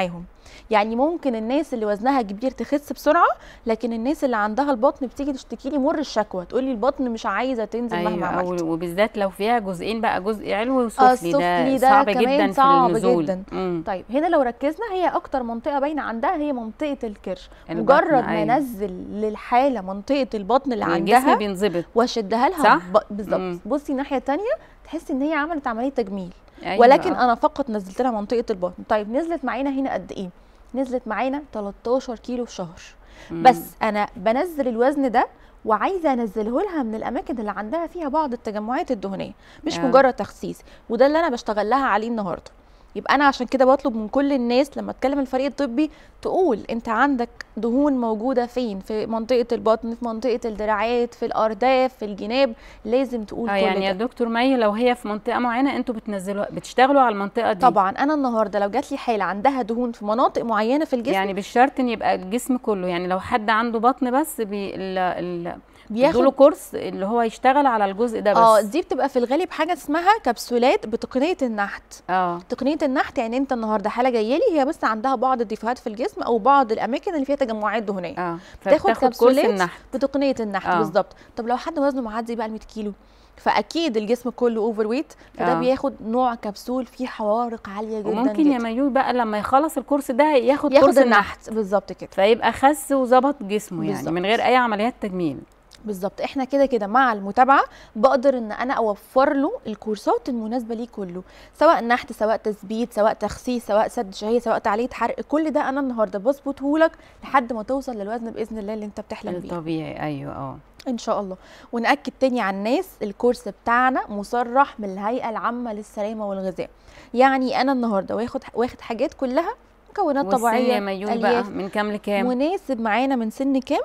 يعني ممكن الناس اللي وزنها كبير تخس بسرعه لكن الناس اللي عندها البطن بتيجي تشتكي لي مر الشكوى تقول لي البطن مش عايزه تنزل مهما ايوه عملت أو- وبالذات لو فيها جزئين بقى جزء علوي وسفلي السفلي ده ده صعب كمان جدا صعب في النزول جدا. مم. طيب هنا لو ركزنا هي اكتر منطقه باينه عندها هي منطقه الكرش البطن، مجرد ما أيوة. انزل للحاله منطقه البطن اللي الجسم عندها بينظبط واشدها لها صح؟ ب- بالظبط مم. بصي الناحيه الثانيه تحسي ان هي عملت عمليه تجميل أيوة. ولكن انا فقط نزلت لها منطقه البطن طيب نزلت معانا هنا قد ايه نزلت معانا 13 كيلو في شهر مم. بس انا بنزل الوزن ده وعايزه انزله لها من الاماكن اللي عندها فيها بعض التجمعات الدهنيه مش آه. مجرد تخسيس وده اللي انا بشتغل لها عليه النهارده يبقى انا عشان كده بطلب من كل الناس لما اتكلم الفريق الطبي تقول انت عندك دهون موجوده فين في منطقه البطن في منطقه الدراعات في الارداف في الجناب لازم تقول اه كل يعني ده يا دكتور مي لو هي في منطقه معينه انتوا بتنزلوا بتشتغلوا على المنطقه دي طبعا انا النهارده لو جات لي حاله عندها دهون في مناطق معينه في الجسم يعني بالشرط ان يبقى الجسم كله يعني لو حد عنده بطن بس بي ال ال بياخد بياخد كورس اللي هو يشتغل على الجزء ده بس اه دي بتبقى في الغالب حاجه اسمها كبسولات بتقنيه النحت اه تقنيه النحت يعني انت النهارده حاله جايه لي هي بس عندها بعض الديفوهات في الجسم او بعض الاماكن اللي فيها تجمعات دهنيه اه بتاخد فبتاخد كورس كبسولات النحت بتقنيه النحت آه. بالظبط طب لو حد وزنه معدي بقى ال 100 كيلو فاكيد الجسم كله اوفر ويت فده آه. بياخد نوع كبسول فيه حوارق عاليه جدا وممكن يا جدا. ميول بقى لما يخلص الكورس ده ياخد, ياخد كورس النحت النحت بالظبط كده فيبقى خس وظبط جسمه يعني بالظبط. من غير اي عمليات تجميل بالظبط احنا كده كده مع المتابعه بقدر ان انا اوفر له الكورسات المناسبه ليه كله سواء نحت سواء تثبيت سواء تخسيس سواء سد شهيه سواء تعليه حرق كل ده انا النهارده بظبطه لك لحد ما توصل للوزن باذن الله اللي انت بتحلم بيه الطبيعي ايوه اه ان شاء الله ونأكد تاني على الناس الكورس بتاعنا مصرح من الهيئه العامه للسلامه والغذاء يعني انا النهارده واخد واخد حاجات كلها مكونات والسن طبيعيه يا ميول بقى ألياف. من كام لكام مناسب معانا من سن كام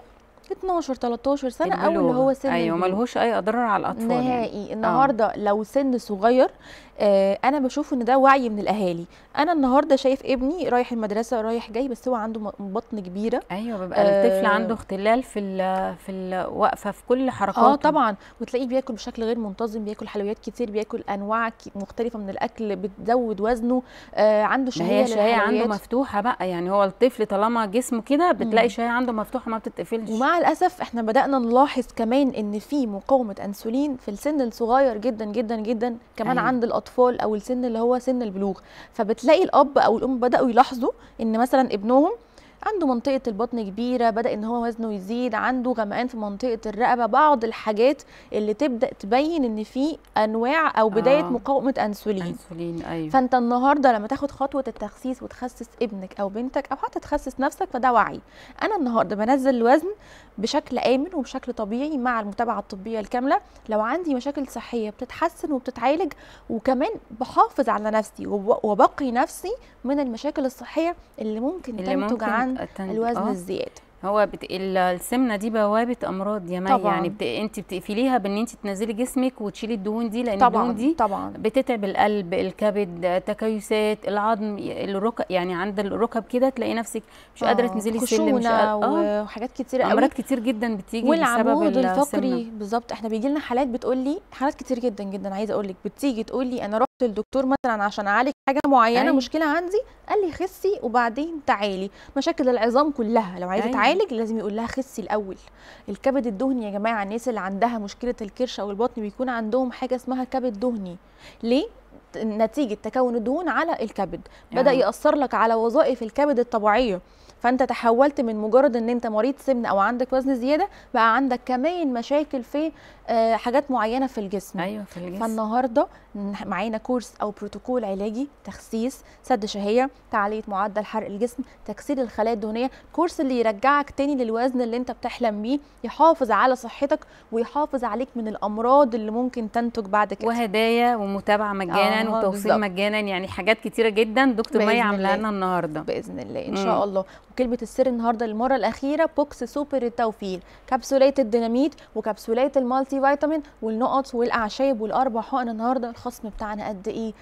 12 13 سنه او اللي البلوغ. هو سن ايوه البلوغ. ملهوش اي اضرار على الاطفال يعني. نهائي النهارده لو سن صغير آه انا بشوف ان ده وعي من الاهالي انا النهارده شايف ابني رايح المدرسه رايح جاي بس هو عنده م- بطن كبيره ايوه بيبقى آه. الطفل عنده اختلال في ال في الوقفه في كل حركاته اه طبعا وتلاقيه بياكل بشكل غير منتظم بياكل حلويات كتير بياكل انواع ك- مختلفه من الاكل بتزود وزنه آه عنده ما شهيه هي الشهيه عنده للحلويات. مفتوحه بقى يعني هو الطفل طالما جسمه كده بتلاقي الشهيه عنده مفتوحه ما بتتقفلش ومع الاسف احنا بدانا نلاحظ كمان ان في مقاومه انسولين في السن الصغير جدا جدا جدا كمان أيوة. أيوة. عند الاطفال او السن اللي هو سن البلوغ فبتلاقي الاب او الام بداوا يلاحظوا ان مثلا ابنهم عنده منطقة البطن كبيرة بدأ ان هو وزنه يزيد عنده غمقان في منطقة الرقبة بعض الحاجات اللي تبدأ تبين ان في انواع او بداية آه. مقاومة انسولين انسولين ايوه فانت النهارده لما تاخد خطوه التخسيس وتخسس ابنك او بنتك او حتى تخسس نفسك فده وعي انا النهارده بنزل الوزن بشكل امن وبشكل طبيعي مع المتابعه الطبيه الكامله لو عندي مشاكل صحيه بتتحسن وبتتعالج وكمان بحافظ على نفسي وب- وبقي نفسي من المشاكل الصحيه اللي ممكن اللي تنتج ممكن عن تن- الوزن آه. الزياده هو بت... ال- السمنه دي بوابه امراض يا مي طبعاً. يعني بت... انت بتقفليها بان انت تنزلي جسمك وتشيلي الدهون دي لان طبعا الدهون دي طبعا بتتعب القلب الكبد تكيسات العظم الركب يعني عند الركب كده تلاقي نفسك مش قادره آه، تنزلي السلم مش خشونه قادرة- آه. وحاجات كتيره قوي امراض كتير جدا بتيجي بسبب والعمود السمنة. الفقري بالظبط احنا بيجي لنا حالات بتقول لي حالات كتير جدا جدا عايزه اقول لك بتيجي تقول لي انا رحت للدكتور مثلا عشان اعالج حاجه معينه أيوة. أيوة. مشكله عندي قال لي خسي وبعدين تعالي مشاكل العظام كلها لو عايزه أيوة. أيوة. تعالج لازم يقول لها خسي الاول الكبد الدهني يا جماعه الناس اللي عندها مشكله الكرش او البطن بيكون عندهم حاجه اسمها كبد دهني ليه نتيجه تكون الدهون على الكبد بدا آه. ياثر لك على وظائف الكبد الطبيعيه فانت تحولت من مجرد ان انت مريض سمنه او عندك وزن زياده بقى عندك كمان مشاكل في آه، حاجات معينه في الجسم ايوه في الجسم فالنهارده ن- معانا كورس او بروتوكول علاجي تخسيس سد شهيه تعليه معدل حرق الجسم تكسير الخلايا الدهنيه كورس اللي يرجعك تاني للوزن اللي انت بتحلم بيه يحافظ على صحتك ويحافظ عليك من الامراض اللي ممكن تنتج بعد كده وهدايا ومتابعه مجانا آه، وتوصيل بالظبط. مجانا يعني حاجات كتيره جدا دكتور بإذن مي عاملاها الله. لنا النهارده باذن الله ان مم. شاء الله وكلمه السر النهارده للمره الاخيره بوكس سوبر التوفير كبسولات الديناميت وكبسولات المالتي فيتامين والنقط والاعشاب والاربع حقن النهارده الخصم بتاعنا قد ايه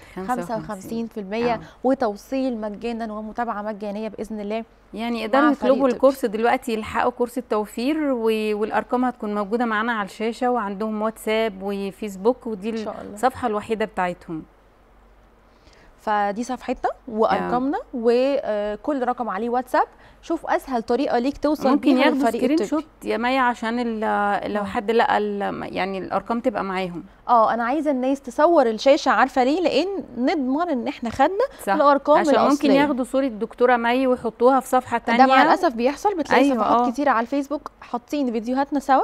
55% آه. وتوصيل مجانا ومتابعه مجانيه باذن الله يعني يقدروا مع فريق يطلبوا طبي. الكورس دلوقتي يلحقوا كورس التوفير و- والارقام هتكون موجوده معانا على الشاشه وعندهم واتساب وفيسبوك ودي ان شاء الله الصفحه الوحيده بتاعتهم فدي صفحتنا وارقامنا وكل رقم عليه واتساب شوف اسهل طريقه ليك توصل ممكن بيها ياخدوا للفريق سكرين الطبي. شوت يا مي عشان ال- لو حد لقى ال- يعني الارقام تبقى معاهم اه انا عايزه الناس تصور الشاشه عارفه ليه لان نضمن ان احنا خدنا صح الارقام عشان ممكن الأصلية. ياخدوا صوره دكتوره مي ويحطوها في صفحه تانية ده مع الاسف بيحصل بتلاقي أيوة، صفحات آه. كتيره على الفيسبوك حاطين فيديوهاتنا سوا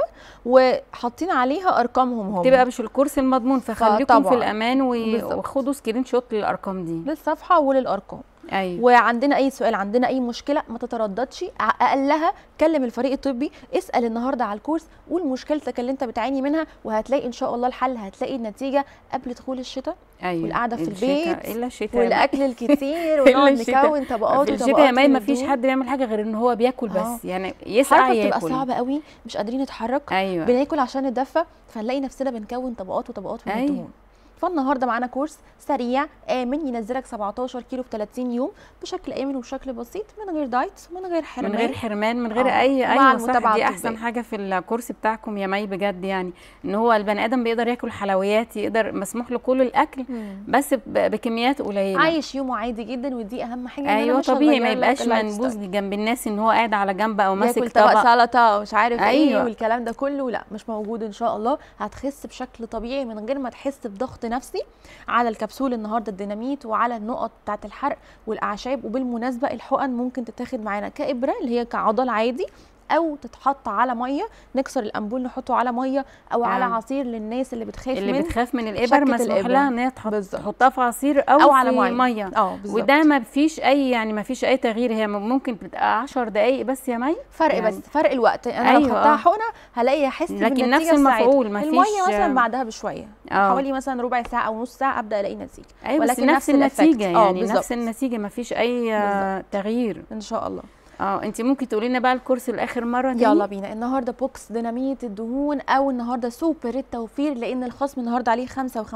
وحاطين عليها ارقامهم هم تبقى مش الكورس المضمون فخليكم في فطبعاً. الامان و- بالظبط. وخدوا سكرين شوت للارقام دي للصفحه وللارقام ايوه وعندنا اي سؤال عندنا اي مشكله ما تترددش ع- اقلها كلم الفريق الطبي اسال النهارده على الكورس قول مشكلتك اللي انت بتعاني منها وهتلاقي ان شاء الله الحل هتلاقي النتيجه قبل دخول الشتاء ايوه والقعدة في الشتاء- البيت الا الشتاء يا مي. والاكل الكتير إلا ونقعد الشتاء. نكون طبقات في الشتاء وطبقات يا مي من ما فيش الدهون. حد بيعمل حاجه غير ان هو بياكل بس آه. يعني يسعى حركه بتبقى ياكل صعبه قوي مش قادرين نتحرك ايوه بناكل عشان ندفى فنلاقي نفسنا بنكون طبقات وطبقات من أيوة. الدهون فالنهارده معانا كورس سريع امن ينزلك 17 كيلو في 30 يوم بشكل امن وبشكل بسيط من غير دايت من غير حرمان من غير حرمان من غير آه. اي مع ايوه المتابعة صح دي احسن الطبية. حاجه في الكورس بتاعكم يا مي بجد يعني ان هو البني ادم بيقدر ياكل حلويات يقدر مسموح له كل الاكل بس ب- بكميات قليله عايش يومه عادي جدا ودي اهم حاجه إن أنا ايوه مش طبيعي ما هغير لك يبقاش اللايف منبوذ ستايل. جنب الناس ان هو قاعد على جنب او ماسك ياكل طبق طبق سلطه ومش عارف ايه أيوة. والكلام ده كله لا مش موجود ان شاء الله هتخس بشكل طبيعي من غير ما تحس بضغط نفسي على الكبسول النهارده الديناميت وعلى النقط بتاعه الحرق والاعشاب وبالمناسبه الحقن ممكن تتاخد معانا كابره اللي هي كعضل عادي او تتحط على ميه نكسر الامبول نحطه على ميه او على آه. عصير للناس اللي بتخاف اللي من بتخاف من الابر شكة مسموح الإبرة. لها ان هي تحط بالظبط. تحطها في عصير او, او على في ميه ميه اه بالظبط وده ما فيش اي يعني ما فيش اي تغيير هي ممكن تبقى 10 دقائق بس يا مي فرق يعني- بس فرق الوقت انا لو أيوة، خدتها آه. حقنه هلاقي احس لكن بالنتيجه نفس في ساعتها. المفعول، مفيش- الميه مثلا بعدها بشويه اه حوالي مثلا ربع ساعه او نص ساعه ابدا الاقي نتيجه ايوه بس ولكن نفس نفس الإفكت. النتيجه آه، يعني بالظبط. نفس النتيجه ما فيش اي آه، تغيير ان شاء الله اه انت ممكن تقولي لنا بقى الكورس لاخر مره تاني؟ يلا بينا النهارده بوكس ديناميت الدهون او النهارده سوبر التوفير لان الخصم النهارده عليه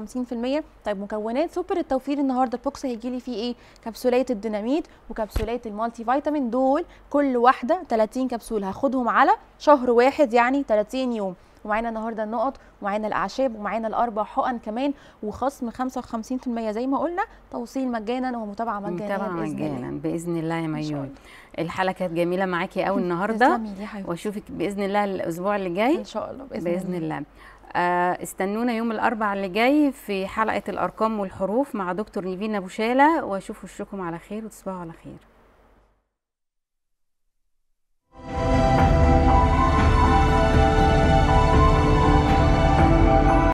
55% طيب مكونات سوبر التوفير النهارده البوكس هيجي لي فيه ايه كبسولات الديناميت وكبسولات المالتي فيتامين دول كل واحده 30 كبسوله هاخدهم على شهر واحد يعني 30 يوم ومعانا النهارده النقط ومعانا الاعشاب ومعانا الاربع حقن كمان وخصم 55% زي ما قلنا توصيل مجانا ومتابعه مجانيه متابعه باذن الله مجانا باذن الله يا إن شاء ميول الله. الحلقه كانت جميله معاكي قوي النهارده تسلمي لي يا حبيبتي. واشوفك باذن الله الاسبوع اللي جاي ان شاء الله باذن, باذن الله آه استنونا يوم الاربعاء اللي جاي في حلقه الارقام والحروف مع دكتور نيفين ابو شاله واشوف وشكم على خير وتصبحوا على خير